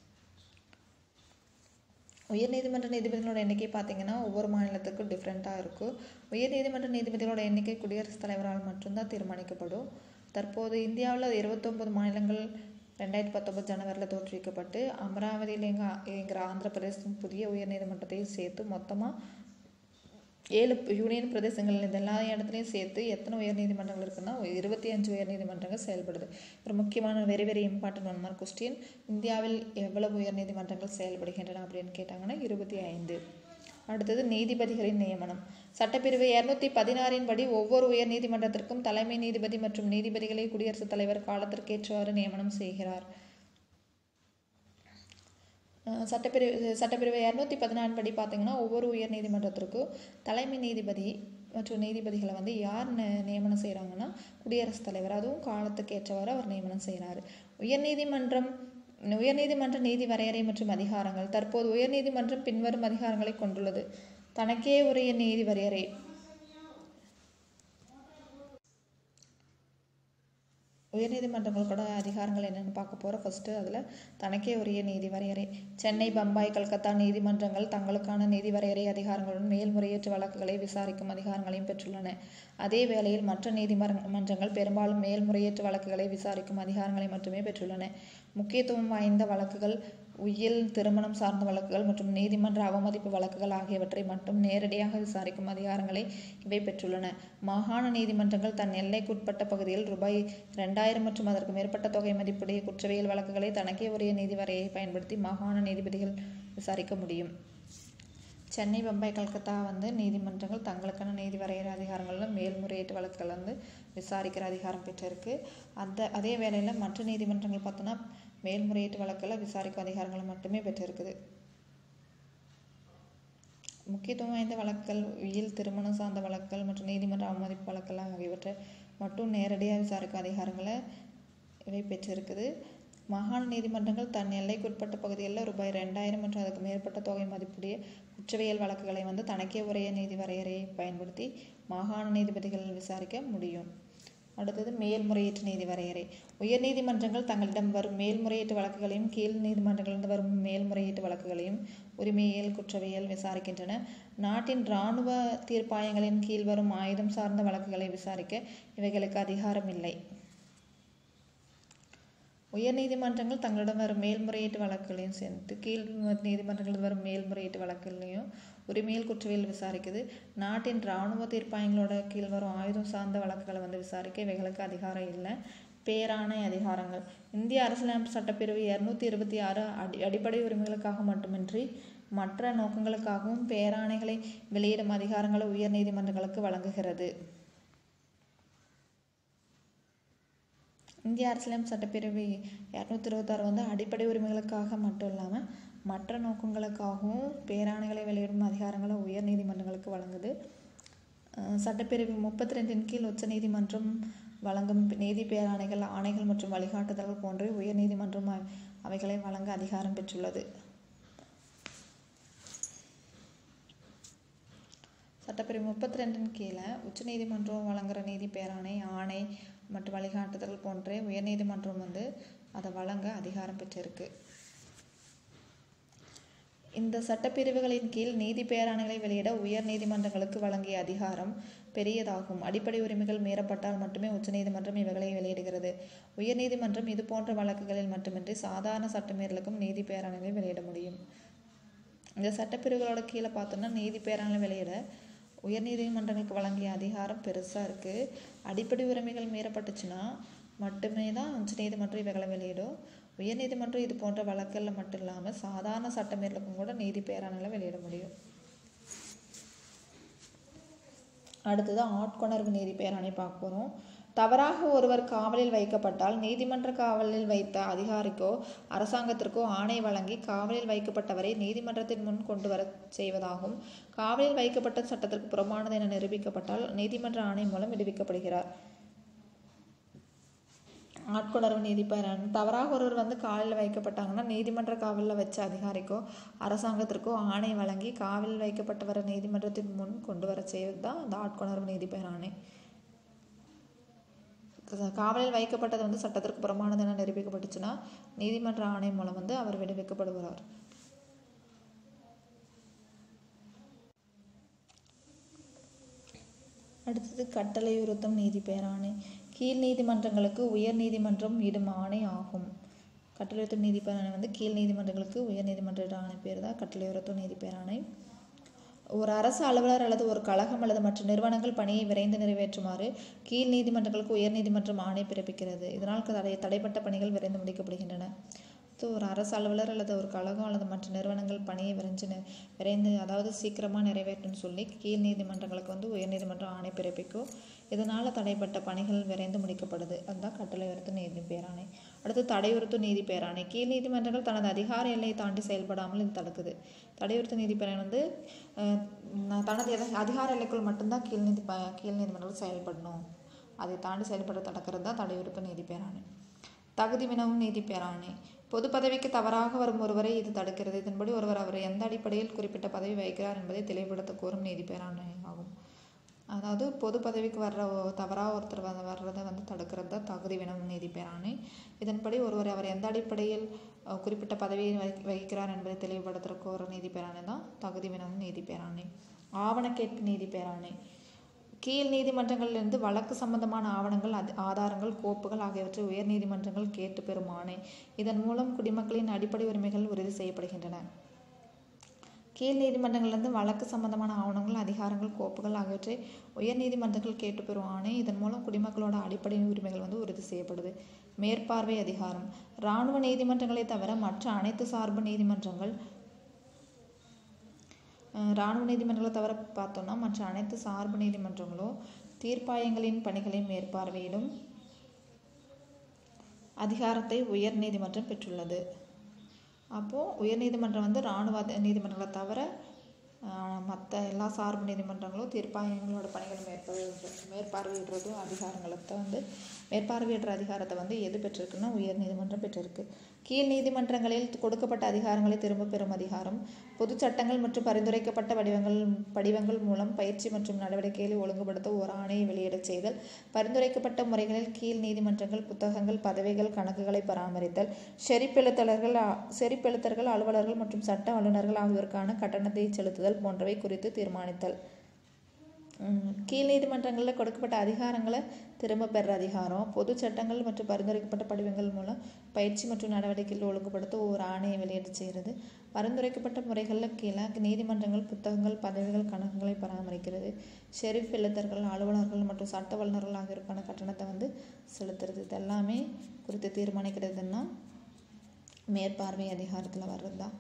உயர்நீதிமன்ற நீதிபதிகளோட எண்ணிக்கை பார்த்தீங்கன்னா ஒவ்வொரு மாநிலத்துக்கும் டிஃப்ரெண்ட்டாக இருக்கும் உயர்நீதிமன்ற நீதிபதிகளோட எண்ணிக்கை குடியரசுத் தலைவரால் மட்டும்தான் தீர்மானிக்கப்படும் தற்போது இந்தியாவில் இருபத்தொம்பது மாநிலங்கள் ரெண்டாயிரத்தி பத்தொம்பது ஜனவரியில் தோற்றுவிக்கப்பட்டு அமராவதியில் எங்க எங்கிற ஆந்திர பிரதேசத்தின் புதிய உயர்நீதிமன்றத்தையும் சேர்த்து மொத்தமாக ஏழு யூனியன் பிரதேசங்கள் இது எல்லா இடத்துலையும் சேர்த்து எத்தனை உயர்நீதிமன்றங்கள் இருக்குன்னா இருபத்தி அஞ்சு உயர்நீதிமன்றங்கள் செயல்படுது ஒரு முக்கியமான very very important one mark question இந்தியாவில் எவ்வளவு உயர்நீதிமன்றங்கள் செயல்படுகின்றன அப்படின்னு கேட்டாங்கன்னா இருபத்தி ஐந்து அடுத்தது நீதிபதிகளின் நியமனம் சட்டப்பிரிவு இரநூத்தி பதினாறின் படி ஒவ்வொரு உயர் நீதிமன்றத்திற்கும் தலைமை நீதிபதி மற்றும் நீதிபதிகளை குடியரசுத் தலைவர் காலத்திற்கேற்றவாறு நியமனம் செய்கிறார் அஹ் சட்டப்பிரிவு சட்டப்பிரிவு இரநூத்தி பதினாறு படி பார்த்தீங்கன்னா ஒவ்வொரு உயர் நீதிமன்றத்திற்கும் தலைமை நீதிபதி மற்றும் நீதிபதிகளை வந்து யார் நி- நியமனம் செய்கிறாங்கன்னா குடியரசுத் தலைவர் அதுவும் காலத்துக்கு ஏற்றவாறு அவர் நியமனம் செய்கிறார் உயர்நீதிமன்றம் உயர்நீதிமன்ற நீதி வரையறை மற்றும் அதிகாரங்கள் தற்போது உயர்நீதிமன்றம் பின்வரும் அதிகாரங்களை கொண்டுள்ளது தனக்கே உரிய நீதி வரையறை உயர்நீதிமன்றங்களோட அதிகாரங்கள் என்னென்னு பார்க்க போகிறோம் ஃபஸ்ட்டு அதில் தனக்கே உரிய நீதி வரையறை சென்னை பம்பாய் கல்கத்தா நீதிமன்றங்கள் தங்களுக்கான நீதி வரையறை அதிகாரங்களுடன் மேல்முறையீட்டு வழக்குகளை விசாரிக்கும் அதிகாரங்களையும் பெற்றுள்ளன அதே வேளையில் மற்ற நீதிமன்றங்கள் பெரும்பாலும் மேல்முறையீட்டு வழக்குகளை விசாரிக்கும் அதிகாரங்களை மட்டுமே பெற்றுள்ளன முக்கியத்துவம் வாய்ந்த வழக்குகள் உயில் திருமணம் சார்ந்த வழக்குகள் மற்றும் நீதிமன்ற அவமதிப்பு வழக்குகள் ஆகியவற்றை மட்டும் நேரடியாக விசாரிக்கும் அதிகாரங்களை இவை பெற்றுள்ளன மாகாண நீதிமன்றங்கள் தன் எல்லைக்குட்பட்ட பகுதியில் ரூபாய் ரெண்டாயிரம் மற்றும் அதற்கு மேற்பட்ட தொகை மதிப்புடைய குற்றவியல் வழக்குகளை தனக்கே உரிய நீதி வரையை பயன்படுத்தி மாகாண நீதிபதிகள் விசாரிக்க முடியும் சென்னை பம்பாய் கல்கத்தா வந்து நீதிமன்றங்கள் தங்களுக்கான நீதி வரைகிற அதிகாரங்களில் மேல்முறையீட்டு வழக்குகள் வந்து விசாரிக்கிற அதிகாரம் பெற்றிருக்கு அந்த அதே வேளையில் மற்ற நீதிமன்றங்கள் பார்த்தோன்னா மேல்முறையீட்டு வழக்குகளை விசாரிக்கும் அதிகாரங்களை மட்டுமே பெற்றிருக்குது முக்கியத்துவம் வாய்ந்த வழக்குகள் உயில் திருமணம் சார்ந்த வழக்குகள் மற்றும் நீதிமன்ற அவமதிப்பு வழக்குகள் ஆகியவற்றை மட்டும் நேரடியாக விசாரிக்கும் அதிகாரங்களை இவை பெற்றிருக்குது மாகாண நீதிமன்றங்கள் தன் எல்லைக்குட்பட்ட பகுதிகளில் ரூபாய் ரெண்டாயிரம் மற்றும் அதுக்கு மேற்பட்ட தொகை மதிப்புடைய குற்றவியல் வழக்குகளை வந்து தனக்கே உரிய நீதி வரையறையை பயன்படுத்தி மாகாண நீதிபதிகள் விசாரிக்க முடியும் அடுத்தது மேல்முறையீட்டு நீதி வரையறை உயர் நீதிமன்றங்கள் தங்களிடம் வரும் மேல்முறையீட்டு வழக்குகளையும் கீழ் நீதிமன்றங்களிலிருந்து வரும் மேல்முறையீட்டு வழக்குகளையும் உரிமையியல் குற்றவியல் விசாரிக்கின்றன நாட்டின் இராணுவ தீர்ப்பாயங்களின் கீழ் வரும் ஆயுதம் சார்ந்த வழக்குகளை விசாரிக்க இவைகளுக்கு அதிகாரம் இல்லை உயர்நீதிமன்றங்கள் தங்களிடம் வரும் மேல்முறையீட்டு வழக்குகளையும் சேர்த்து கீழ் நீதிமன்றங்களில் வரும் மேல்முறையீட்டு வழக்குகளையும் உரிமையில் குற்றவியல் விசாரிக்குது நாட்டின் இராணுவ தீர்ப்பாயங்களோட கீழ் வரும் ஆயுதம் சார்ந்த வழக்குகளை வந்து விசாரிக்க இவைகளுக்கு அதிகாரம் இல்லை பேராணை அதிகாரங்கள் இந்திய அரசியலமைப்பு சட்டப்பிரிவு இரநூத்தி இருபத்தி ஆறு அடி அடிப்படை உரிமைகளுக்காக மட்டுமின்றி மற்ற நோக்கங்களுக்காகவும் பேராணைகளை வெளியிடும் அதிகாரங்களை உயர் நீதிமன்றங்களுக்கு வழங்குகிறது இந்திய அரசியலமைப்பு சட்டப்பிரிவு இரநூத்தி இருபத்தாறு வந்து அடிப்படை உரிமைகளுக்காக மட்டும் இல்லாமல் மற்ற நோக்கங்களுக்காகவும் பேராணைகளை வெளியிடும் அதிகாரங்களை உயர் நீதிமன்றங்களுக்கு வழங்குது அஹ் சட்டப்பிரிவு முப்பத்தி ரெண்டின் கீழ் உச்ச நீதிமன்றம் வழங்கும் நீதி பேராணைகள் ஆணைகள் மற்றும் வழிகாட்டுதல்கள் போன்றவை உயர் நீதிமன்றம் அ- அவைகளை வழங்க அதிகாரம் பெற்றுள்ளது சட்டப்பிரிவு முப்பத்தி ரெண்டின் கீழே உச்சநீதிமன்றம் வழங்குற நீதி பேராணை ஆணை மற்றும் வழிகாட்டுதல் போன்ற உயர்நீதிமன்றம் வந்து அதை வழங்க அதிகாரம் பெற்றிருக்கு இந்த சட்டப்பிரிவுகளின் கீழ் நீதி பேராணைகளை வெளியிட உயர் நீதிமன்றங்களுக்கு வழங்கிய அதிகாரம் பெரியதாகும் அடிப்படை உரிமைகள் மீறப்பட்டால் மட்டுமே உச்சநீதிமன்றம் இவைகளை வெளியிடுகிறது உயர்நீதிமன்றம் இது போன்ற வழக்குகளில் மட்டுமின்றி சாதாரண சட்டமீறலுக்கும் நீதி பேராணைகளை வெளியிட முடியும் இந்த சட்டப்பிரிவுகளோட கீழே பார்த்தோம்னா நீதி பேராணை வெளியிட உயர்நீதிமன்றங்களுக்கு வழங்கிய அதிகாரம் பெருசாக இருக்குது அடிப்படை உரிமைகள் மீறப்பட்டுச்சுன்னா மட்டுமே தான் உச்சநீதிமன்றம் இவைகளை வெளியிடும் உயர்நீதிமன்றம் இது போன்ற வழக்குகளில் மட்டும் இல்லாமல் சாதாரண சட்டமீறலுக்கும் கூட நீதி பேராணைகளை வெளியிட முடியும் அடுத்தது ஆட்கொணர்வு நீதி பேராணை பார்க்க போகிறோம் தவறாக ஒருவர் காவலில் வைக்கப்பட்டால் நீதிமன்ற காவலில் வைத்த அதிகாரிக்கோ அரசாங்கத்திற்கோ ஆணை வழங்கி காவலில் வைக்கப்பட்டவரை நீதிமன்றத்தின் முன் கொண்டு வர செய்வதாகும் காவலில் வைக்கப்பட்ட சட்டத்திற்கு புறமானது என நிரூபிக்கப்பட்டால் நீதிமன்ற ஆணை மூலம் விடுவிக்கப்படுகிறார் ஆட்கொணர்வு நீதி பேராணை தவறாக ஒருவர் வந்து காவலில் வைக்கப்பட்டாங்கன்னா நீதிமன்ற காவலில் வச்ச அதிகாரிக்கோ அரசாங்கத்திற்கோ ஆணை வழங்கி காவலில் வைக்கப்பட்டவரை நீதிமன்றத்தின் முன் கொண்டு வர செய்வது தான் அந்த ஆட்கொணர்வு நீதி பேராணை காவலில் வைக்கப்பட்டது வந்து சட்டத்திற்கு புறமானது என நிரூபிக்கப்பட்டுச்சுன்னா நீதிமன்ற ஆணை மூலம் வந்து அவர் விடுவிக்கப்படுகிறார் அடுத்தது கட்டளையுறுத்தும் நீதி பேராணை கீழ் நீதிமன்றங்களுக்கு உயர் நீதிமன்றம் இடும் ஆணை ஆகும் கட்டளையுறுத்தும் நீதி பேராணை வந்து கீழ் நீதிமன்றங்களுக்கு உயர் நீதிமன்ற ஆணை பேர் தான் கட்டளையுறுத்தும் நீதி பேராணை ஒரு அரசு அலுவலர் அல்லது ஒரு கழகம் அல்லது மற்ற நிறுவனங்கள் பணியை விரைந்து நிறைவேற்றுமாறு கீழ் நீதிமன்றங்களுக்கு உயர் நீதிமன்றம் ஆணை பிறப்பிக்கிறது இதனால் தடை தடைப்பட்ட பணிகள் விரைந்து முடிக்கப்படுகின்றன ஸோ ஒரு அரசு அலுவலர் அல்லது ஒரு கழகம் அல்லது மற்ற நிறுவனங்கள் பணியை விரைஞ்சு நி- விரைந்து அதாவது சீக்கிரமாக நிறைவேற்றும்னு சொல்லி கீழ் நீதிமன்றங்களுக்கு வந்து உயர் நீதிமன்றம் ஆணை பிறப்பிக்கும் இதனால் தடைப்பட்ட பணிகள் விரைந்து முடிக்கப்படுது அதுதான் கட்டளை உறுத்தும் நீதி பேராணை அடுத்து தடையுறுத்தும் நீதி பேராணை கீழ் நீதிமன்றங்கள் தனது அதிகார எல்லையை தாண்டி செயல்படாமல் இது தடுக்குது தடையுறுத்தும் நீதி பேராணை வந்து அஹ், ந- தனது எத- அதிகார எல்லைக்குள் மட்டும்தான் கீழ் நீதி ப- கீழ் நீதிமன்றங்கள் செயல்படணும் அதை தாண்டி செயல்பட தடுக்கிறது தான் தடையுறுத்தும் நீதி பேராணை தகுதி வினவும் நீதி பேராணை பொது பதவிக்கு தவறாக வரும் ஒருவரை இது தடுக்கிறது இதன்படி ஒருவர் அவர் எந்த அடிப்படையில் குறிப்பிட்ட பதவி வகிக்கிறார் என்பதை தெளிவுபடுத்த கோரும் நீதி பேராணை ஆகும் அதாவது பொது பதவிக்கு வர்ற ஒ- தவறாக ஒருத்தர் வ வர்றதை வந்து தடுக்கிறது தான் தகுதி வினவும் நீதி பேராணை இதன்படி ஒருவர் அவர் எந்த அடிப்படையில் அஹ், குறிப்பிட்ட பதவியை வகி வகிக்கிறார் என்பதை தெளிவுபடுத்துகிற கோரும் நீதி பேராணை தான் தகுதி வினவும் நீதி பேராணை ஆவண கேட்பு நீதி பேராணை கீழ் நீதிமன்றங்களிலிருந்து வழக்கு சம்பந்தமான ஆவணங்கள் அது ஆதாரங்கள் கோப்புகள் ஆகியவற்றை உயர் நீதிமன்றங்கள் கேட்டு பெறும் ஆணை இதன் மூலம் குடிமக்களின் அடிப்படை உரிமைகள் உறுதி செய்யப்படுகின்றன கீழ் நீதிமன்றங்களிலிருந்து வழக்கு சம்பந்தமான ஆவணங்கள் அதிகாரங்கள் கோப்புகள் ஆகியவற்றை உயர் நீதிமன்றங்கள் கேட்டு பெறும் ஆணை இதன் மூலம் குடிமக்களோட அடிப்படை உரிமைகள் வந்து உறுதி செய்யப்படுது மேற்பார்வை அதிகாரம் இராணுவ நீதிமன்றங்களை தவிர மற்ற அனைத்து சார்பு நீதிமன்றங்கள் அஹ் இராணுவ நீதிமன்றங்களை தவிர பார்த்தோம்னா மற்ற அனைத்து சார்பு நீதிமன்றங்களும் தீர்ப்பாயங்களின் பணிகளை மேற்பார்வையிடும் அதிகாரத்தை உயர் நீதிமன்றம் பெற்றுள்ளது அப்போது உயர் நீதிமன்றம் வந்து இராணுவ அதி- நீதிமன்றங்களை தவிர மற்ற எல்லா சார்பு நீதிமன்றங்களும் தீர்ப்பாயங்களோட பணிகளை மேற்பார்வை மேற்பார்வையிடுறது அதிகாரங்களை தான் வந்து மேற்பார்வையிடுற அதிகாரத்தை வந்து எது பெற்றிருக்குன்னா உயர் நீதிமன்றம் பெற்றிருக்கு கீழ் நீதிமன்றங்களில் கொடுக்கப்பட்ட அதிகாரங்களை திரும்ப பெறும் அதிகாரம் பொது சட்டங்கள் மற்றும் பரிந்துரைக்கப்பட்ட வடிவங்கள் படிவங்கள் மூலம் பயிற்சி மற்றும் நடவடிக்கைகளை ஒழுங்குபடுத்த ஒரு ஆணையை வெளியிடச் செய்தல் பரிந்துரைக்கப்பட்ட முறைகளில் கீழ் நீதிமன்றங்கள் புத்தகங்கள் பதவிகள் கணக்குகளை பராமரித்தல் செறிப்பெழுத்தலர்கள் அ- செறிப்பெழுத்தர்கள் அலுவலர்கள் மற்றும் சட்ட வல்லுநர்கள் ஆகியோருக்கான கட்டணத்தை செலுத்துதல் போன்றவை குறித்து தீர்மானித்தல் உம், கீழ் நீதிமன்றங்களில் கொடுக்கப்பட்ட அதிகாரங்களை திரும்ப பெற அதிகாரம் பொது சட்டங்கள் மற்றும் பரிந்துரைக்கப்பட்ட படிவங்கள் மூலம் பயிற்சி மற்றும் நடவடிக்கைகள் ஒழுங்குபடுத்த ஒரு ஆணையை வெளியிட செய்கிறது பரிந்துரைக்கப்பட்ட முறைகளில் கீழே நீதிமன்றங்கள் புத்தகங்கள் பதவிகள் கணக்குகளை பராமரிக்கிறது ஷெரீஃப் எழுத்தர்கள் அலுவலர்கள் மற்றும் சட்ட வல்லுநர்கள் ஆகியோருக்கான கட்டணத்தை வந்து செலுத்துறது இது எல்லாமே குறித்து தீர்மானிக்கிறதுன்னா மேற்பார்வை அதிகாரத்தில் வர்றது தான்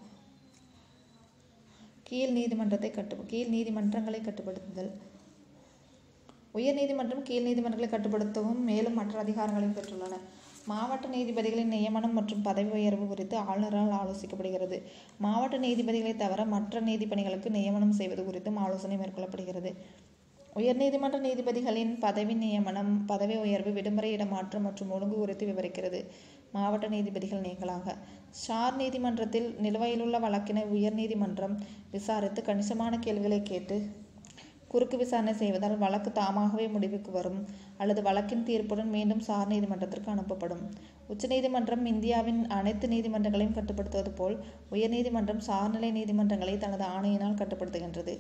கீழ் நீதிமன்றத்தை கட்டு கீழ் நீதிமன்றங்களை கட்டுப்படுத்துதல் உயர் நீதிமன்றம் கீழ் நீதிமன்றங்களை கட்டுப்படுத்தவும் மேலும் மற்ற அதிகாரங்களையும் பெற்றுள்ளன மாவட்ட நீதிபதிகளின் நியமனம் மற்றும் பதவி உயர்வு குறித்து ஆளுநரால் ஆலோசிக்கப்படுகிறது மாவட்ட நீதிபதிகளை தவிர மற்ற நீதிபதிகளுக்கு நியமனம் செய்வது குறித்தும் ஆலோசனை மேற்கொள்ளப்படுகிறது உயர்நீதிமன்ற நீதிபதிகளின் பதவி நியமனம் பதவி உயர்வு விடுமுறை இடமாற்றம் மற்றும் ஒழுங்கு குறித்து விவரிக்கிறது மாவட்ட நீதிபதிகள் நீங்களாக ஷார் நீதிமன்றத்தில் நிலுவையிலுள்ள வழக்கினை உயர்நீதிமன்றம் விசாரித்து கணிசமான கேள்விகளை கேட்டு குறுக்கு விசாரணை செய்வதால் வழக்கு தாமாகவே முடிவுக்கு வரும் அல்லது வழக்கின் தீர்ப்புடன் மீண்டும் சார் நீதிமன்றத்திற்கு அனுப்பப்படும் உச்சநீதிமன்றம் இந்தியாவின் அனைத்து நீதிமன்றங்களையும் கட்டுப்படுத்துவது போல் உயர்நீதிமன்றம் சார்நிலை நீதிமன்றங்களை தனது ஆணையினால் கட்டுப்படுத்துகின்றது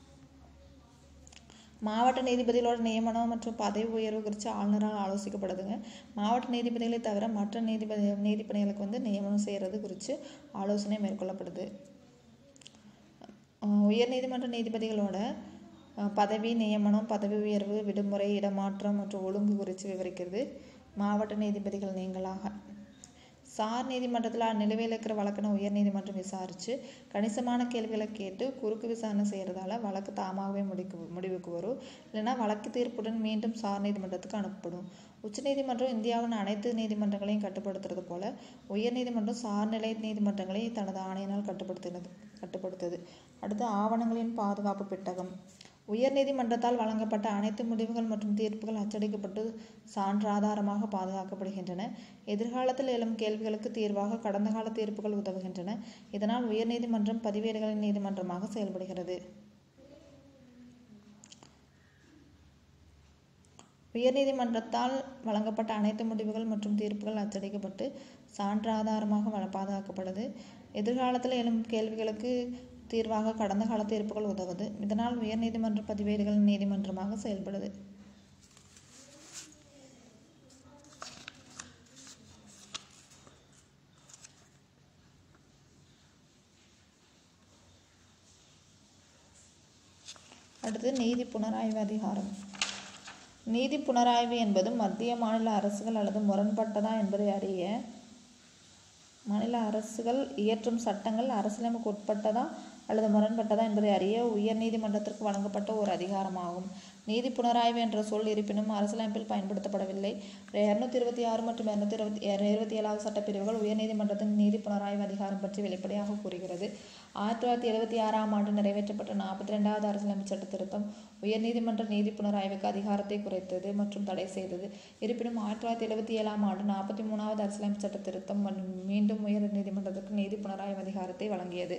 மாவட்ட நீதிபதிகளோட நியமனம் மற்றும் பதவி உயர்வு குறித்து ஆளுநரால் ஆலோசிக்கப்படுதுங்க மாவட்ட நீதிபதிகளை தவிர மற்ற நீதிபதி நீதிபதிகளுக்கு வந்து நியமனம் செய்கிறது குறித்து ஆலோசனை மேற்கொள்ளப்படுது அஹ் உயர்நீதிமன்ற நீதிபதிகளோட அஹ் பதவி நியமனம் பதவி உயர்வு விடுமுறை இடமாற்றம் மற்றும் ஒழுங்கு குறித்து விவரிக்கிறது மாவட்ட நீதிபதிகள் நீங்களாக சார் நீதிமன்றத்தில் நிலுவையில் இருக்கிற வழக்கினை உயர் நீதிமன்றம் விசாரித்து கணிசமான கேள்விகளை கேட்டு குறுக்கு விசாரணை செய்கிறதால வழக்கு தாமாகவே முடிக்கு முடிவுக்கு வரும் இல்லைன்னா வழக்கு தீர்ப்புடன் மீண்டும் சார் நீதிமன்றத்துக்கு அனுப்பப்படும் உச்சநீதிமன்றம் இந்தியாவின் அனைத்து நீதிமன்றங்களையும் கட்டுப்படுத்துறது போல உயர்நீதிமன்றம் சார்நிலை நீதிமன்றங்களை தனது ஆணையினால் கட்டுப்படுத்தினது கட்டுப்படுத்துது அடுத்து ஆவணங்களின் பாதுகாப்பு பெட்டகம் உயர்நீதிமன்றத்தால் வழங்கப்பட்ட அனைத்து முடிவுகள் மற்றும் தீர்ப்புகள் அச்சடிக்கப்பட்டு சான்றாதாரமாக பாதுகாக்கப்படுகின்றன எதிர்காலத்தில் எழும் கேள்விகளுக்கு தீர்வாக கடந்த கால தீர்ப்புகள் உதவுகின்றன இதனால் உயர்நீதிமன்றம் பதிவேடுகளின் நீதிமன்றமாக செயல்படுகிறது உயர்நீதிமன்றத்தால் வழங்கப்பட்ட அனைத்து முடிவுகள் மற்றும் தீர்ப்புகள் அச்சடிக்கப்பட்டு சான்றாதாரமாக வ- பாதுகாக்கப்படுது எதிர்காலத்தில் எழும் கேள்விகளுக்கு தீர்வாக கடந்த கால தீர்ப்புகள் உதவுது இதனால் உயர்நீதிமன்ற பதிவேடுகளின் நீதிமன்றமாக செயல்படுது அடுத்து நீதி புனராய்வு அதிகாரம் நீதி புனராய்வு என்பது மத்திய மாநில அரசுகள் அல்லது முரண்பட்டதா என்பதை அறிய மாநில அரசுகள் இயற்றும் சட்டங்கள் அரசியலமைப்புக்கு உட்பட்டதா அல்லது முரண்பட்டதா என்பதை அறிய உயர்நீதிமன்றத்திற்கு வழங்கப்பட்ட ஒரு அதிகாரமாகும் நீதி புனராய்வு என்ற சொல் இருப்பினும் அரசியலமைப்பில் பயன்படுத்தப்படவில்லை இருநூத்தி இருபத்தி ஆறு மற்றும் இருநூத்தி இருபத்தி இருபத்தி ஏழாவது சட்டப்பிரிவுகள் உயர்நீதிமன்றத்தின் நீதி புனராய்வு அதிகாரம் பற்றி வெளிப்படையாக கூறுகிறது ஆயிரத்தி தொள்ளாயிரத்தி எழுபத்தி ஆறாம் ஆண்டு நிறைவேற்றப்பட்ட நாற்பத்தி ரெண்டாவது அரசியலமைப்பு சட்ட திருத்தம் உயர்நீதிமன்ற நீதி புனராய்வுக்கு அதிகாரத்தை குறைத்தது மற்றும் தடை செய்தது இருப்பினும் ஆயிரத்தி தொள்ளாயிரத்தி எழுபத்தி ஏழாம் ஆண்டு நாற்பத்தி மூணாவது அரசியலமைப்பு சட்ட திருத்தம் மற்றும் மீண்டும் உயர் நீதிமன்றத்திற்கு நீதி புனராய்வு அதிகாரத்தை வழங்கியது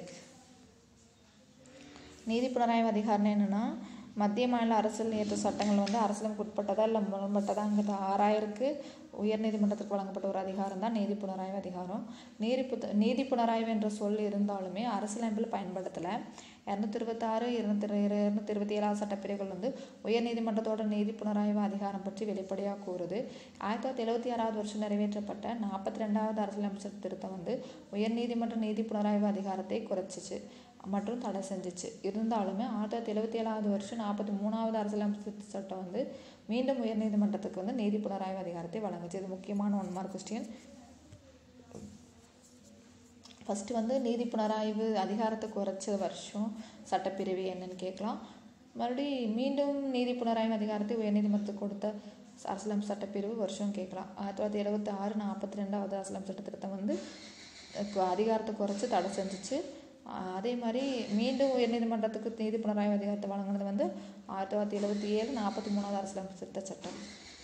நீதி புனராய்வு அதிகாரம் என்னன்னா மத்திய மாநில அரசியல் இயற்ற சட்டங்கள் வந்து அரசியலுக்கு உட்பட்டதா இல்லை முரண்பட்டதாங்கிறத ஆறாயிருக்கு உயர்நீதிமன்றத்திற்கு வழங்கப்பட்ட ஒரு அதிகாரம் தான் நீதி புனராய்வு அதிகாரம் நீதி புத்த நீதி புனராய்வு என்ற சொல் இருந்தாலுமே அரசியலமைப்பில் பயன்படுத்தலை இரநூத்தி இருபத்தாறு இருநூத்தி இருநூத்தி இருபத்தி ஏழாவது சட்டப்பிரிவுகள் வந்து உயர்நீதிமன்றத்தோட நீதி புனராய்வு அதிகாரம் பற்றி வெளிப்படையாக கூறுது ஆயிரத்தி தொள்ளாயிரத்தி எழுபத்தி ஆறாவது வருஷம் நிறைவேற்றப்பட்ட நாற்பத்தி ரெண்டாவது அரசியலமைப்பு சட்ட திருத்தம் வந்து உயர்நீதிமன்ற நீதி புனராய்வு அதிகாரத்தை குறைச்சிச்சு மற்றும் தடை செஞ்சுச்சு இருந்தாலுமே ஆயிரத்தி தொள்ளாயிரத்தி எழுபத்தி ஏழாவது வருஷம் நாற்பத்தி மூணாவது அரசியலமைப்பு திருத்த சட்டம் வந்து மீண்டும் உயர்நீதிமன்றத்துக்கு வந்து நீதி புனராய்வு அதிகாரத்தை வழங்குச்சு இது முக்கியமான ஒன் மார்க் கொஸ்டின் ஃபஸ்ட்டு வந்து நீதி புனராய்வு அதிகாரத்தை குறைச்ச வருஷம் சட்டப்பிரிவு என்னன்னு கேட்கலாம் மறுபடி மீண்டும் நீதி புனராய்வு அதிகாரத்தை உயர்நீதிமன்றத்துக்கு கொடுத்த அரசியலமைப்பு சட்டப்பிரிவு வருஷம் கேட்கலாம் ஆயிரத்தி தொள்ளாயிரத்தி எழுபத்தி ஆறு நாற்பத்தி ரெண்டாவது அரசியலமைப்பு சட்ட திருத்தம் வந்து கு- அதிகாரத்தை குறைச்சி தடை செஞ்சுச்சு ஆஹ் அதே மாதிரி மீண்டும் உயர்நீதிமன்றத்துக்கு நீதி புனராய்வு அதிகாரத்தை வழங்கினது வந்து ஆயிரத்தி தொள்ளாயிரத்தி எழுபத்தி ஏழு நாற்பத்தி மூணாவது அரசியலமைப்பு திருத்த சட்டம்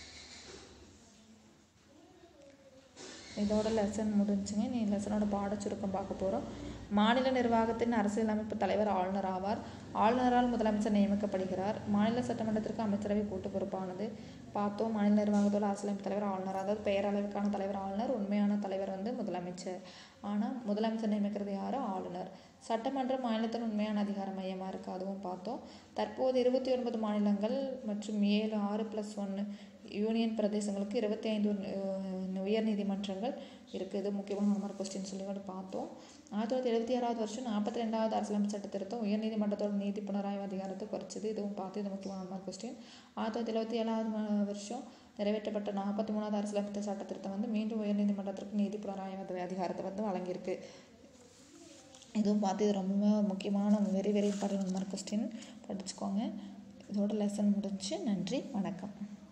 இதோட லெசன் முடிஞ்சுங்க நீ லெசனோட பாடச் சுருக்கம் பார்க்க போகிறோம் மாநில நிர்வாகத்தின் அரசியலமைப்பு தலைவர் ஆளுநர் ஆவார் ஆளுநரால் முதலமைச்சர் நியமிக்கப்படுகிறார் மாநில சட்டமன்றத்திற்கு அமைச்சரவை கூட்டு பொறுப்பானது பார்த்தோம் மாநில நிர்வாகத்தோட அரசியலமைப்பு தலைவர் ஆளுநர் அதாவது பெயரளவிற்கான தலைவர் ஆளுநர் உண்மையான தலைவர் வந்து முதலமைச்சர் ஆனால் முதலமைச்சர் நியமிக்கிறது யார் ஆளுநர் சட்டமன்றம் மாநிலத்தின் உண்மையான அதிகார மையமாக இருக்குது அதுவும் பார்த்தோம் தற்போது இருபத்தி ஒன்பது மாநிலங்கள் மற்றும் ஏழு ஆறு ப்ளஸ் ஒன்று யூனியன் பிரதேசங்களுக்கு இருபத்தி ஐந்து உயர் நீதிமன்றங்கள் இருக்குது இது முக்கியமான ஒரு கொஸ்டின் சொல்லி கூட பார்த்தோம் ஆயிரத்தி தொள்ளாயிரத்தி எழுபத்தி ஆறாவது வருஷம் நாற்பத்தி ரெண்டாவது அரசியலமைப்பு சட்ட திருத்தம் உயர்நீதிமன்றத்தோட நீதி புனராய்வு அதிகாரத்தை குறைச்சது இதுவும் பார்த்து இது முக்கியமான ஒரு கொஸ்டின் ஆயிரத்தி தொள்ளாயிரத்தி எழுபத்தி ஏழாவது ம- வருஷம் நிறைவேற்றப்பட்ட நாற்பத்தி மூணாவது அரசியலமைப்பு சட்ட திருத்தம் வந்து மீண்டும் உயர்நீதிமன்றத்திற்கு நீதி புனராய்வு அதி- அதிகாரத்தை வந்து வழங்கியிருக்கு இதுவும் பார்த்து இது ரொம்ப முக்கியமான very very important mark question படிச்சுக்கோங்க இதோட லெசன் முடிஞ்சு நன்றி வணக்கம்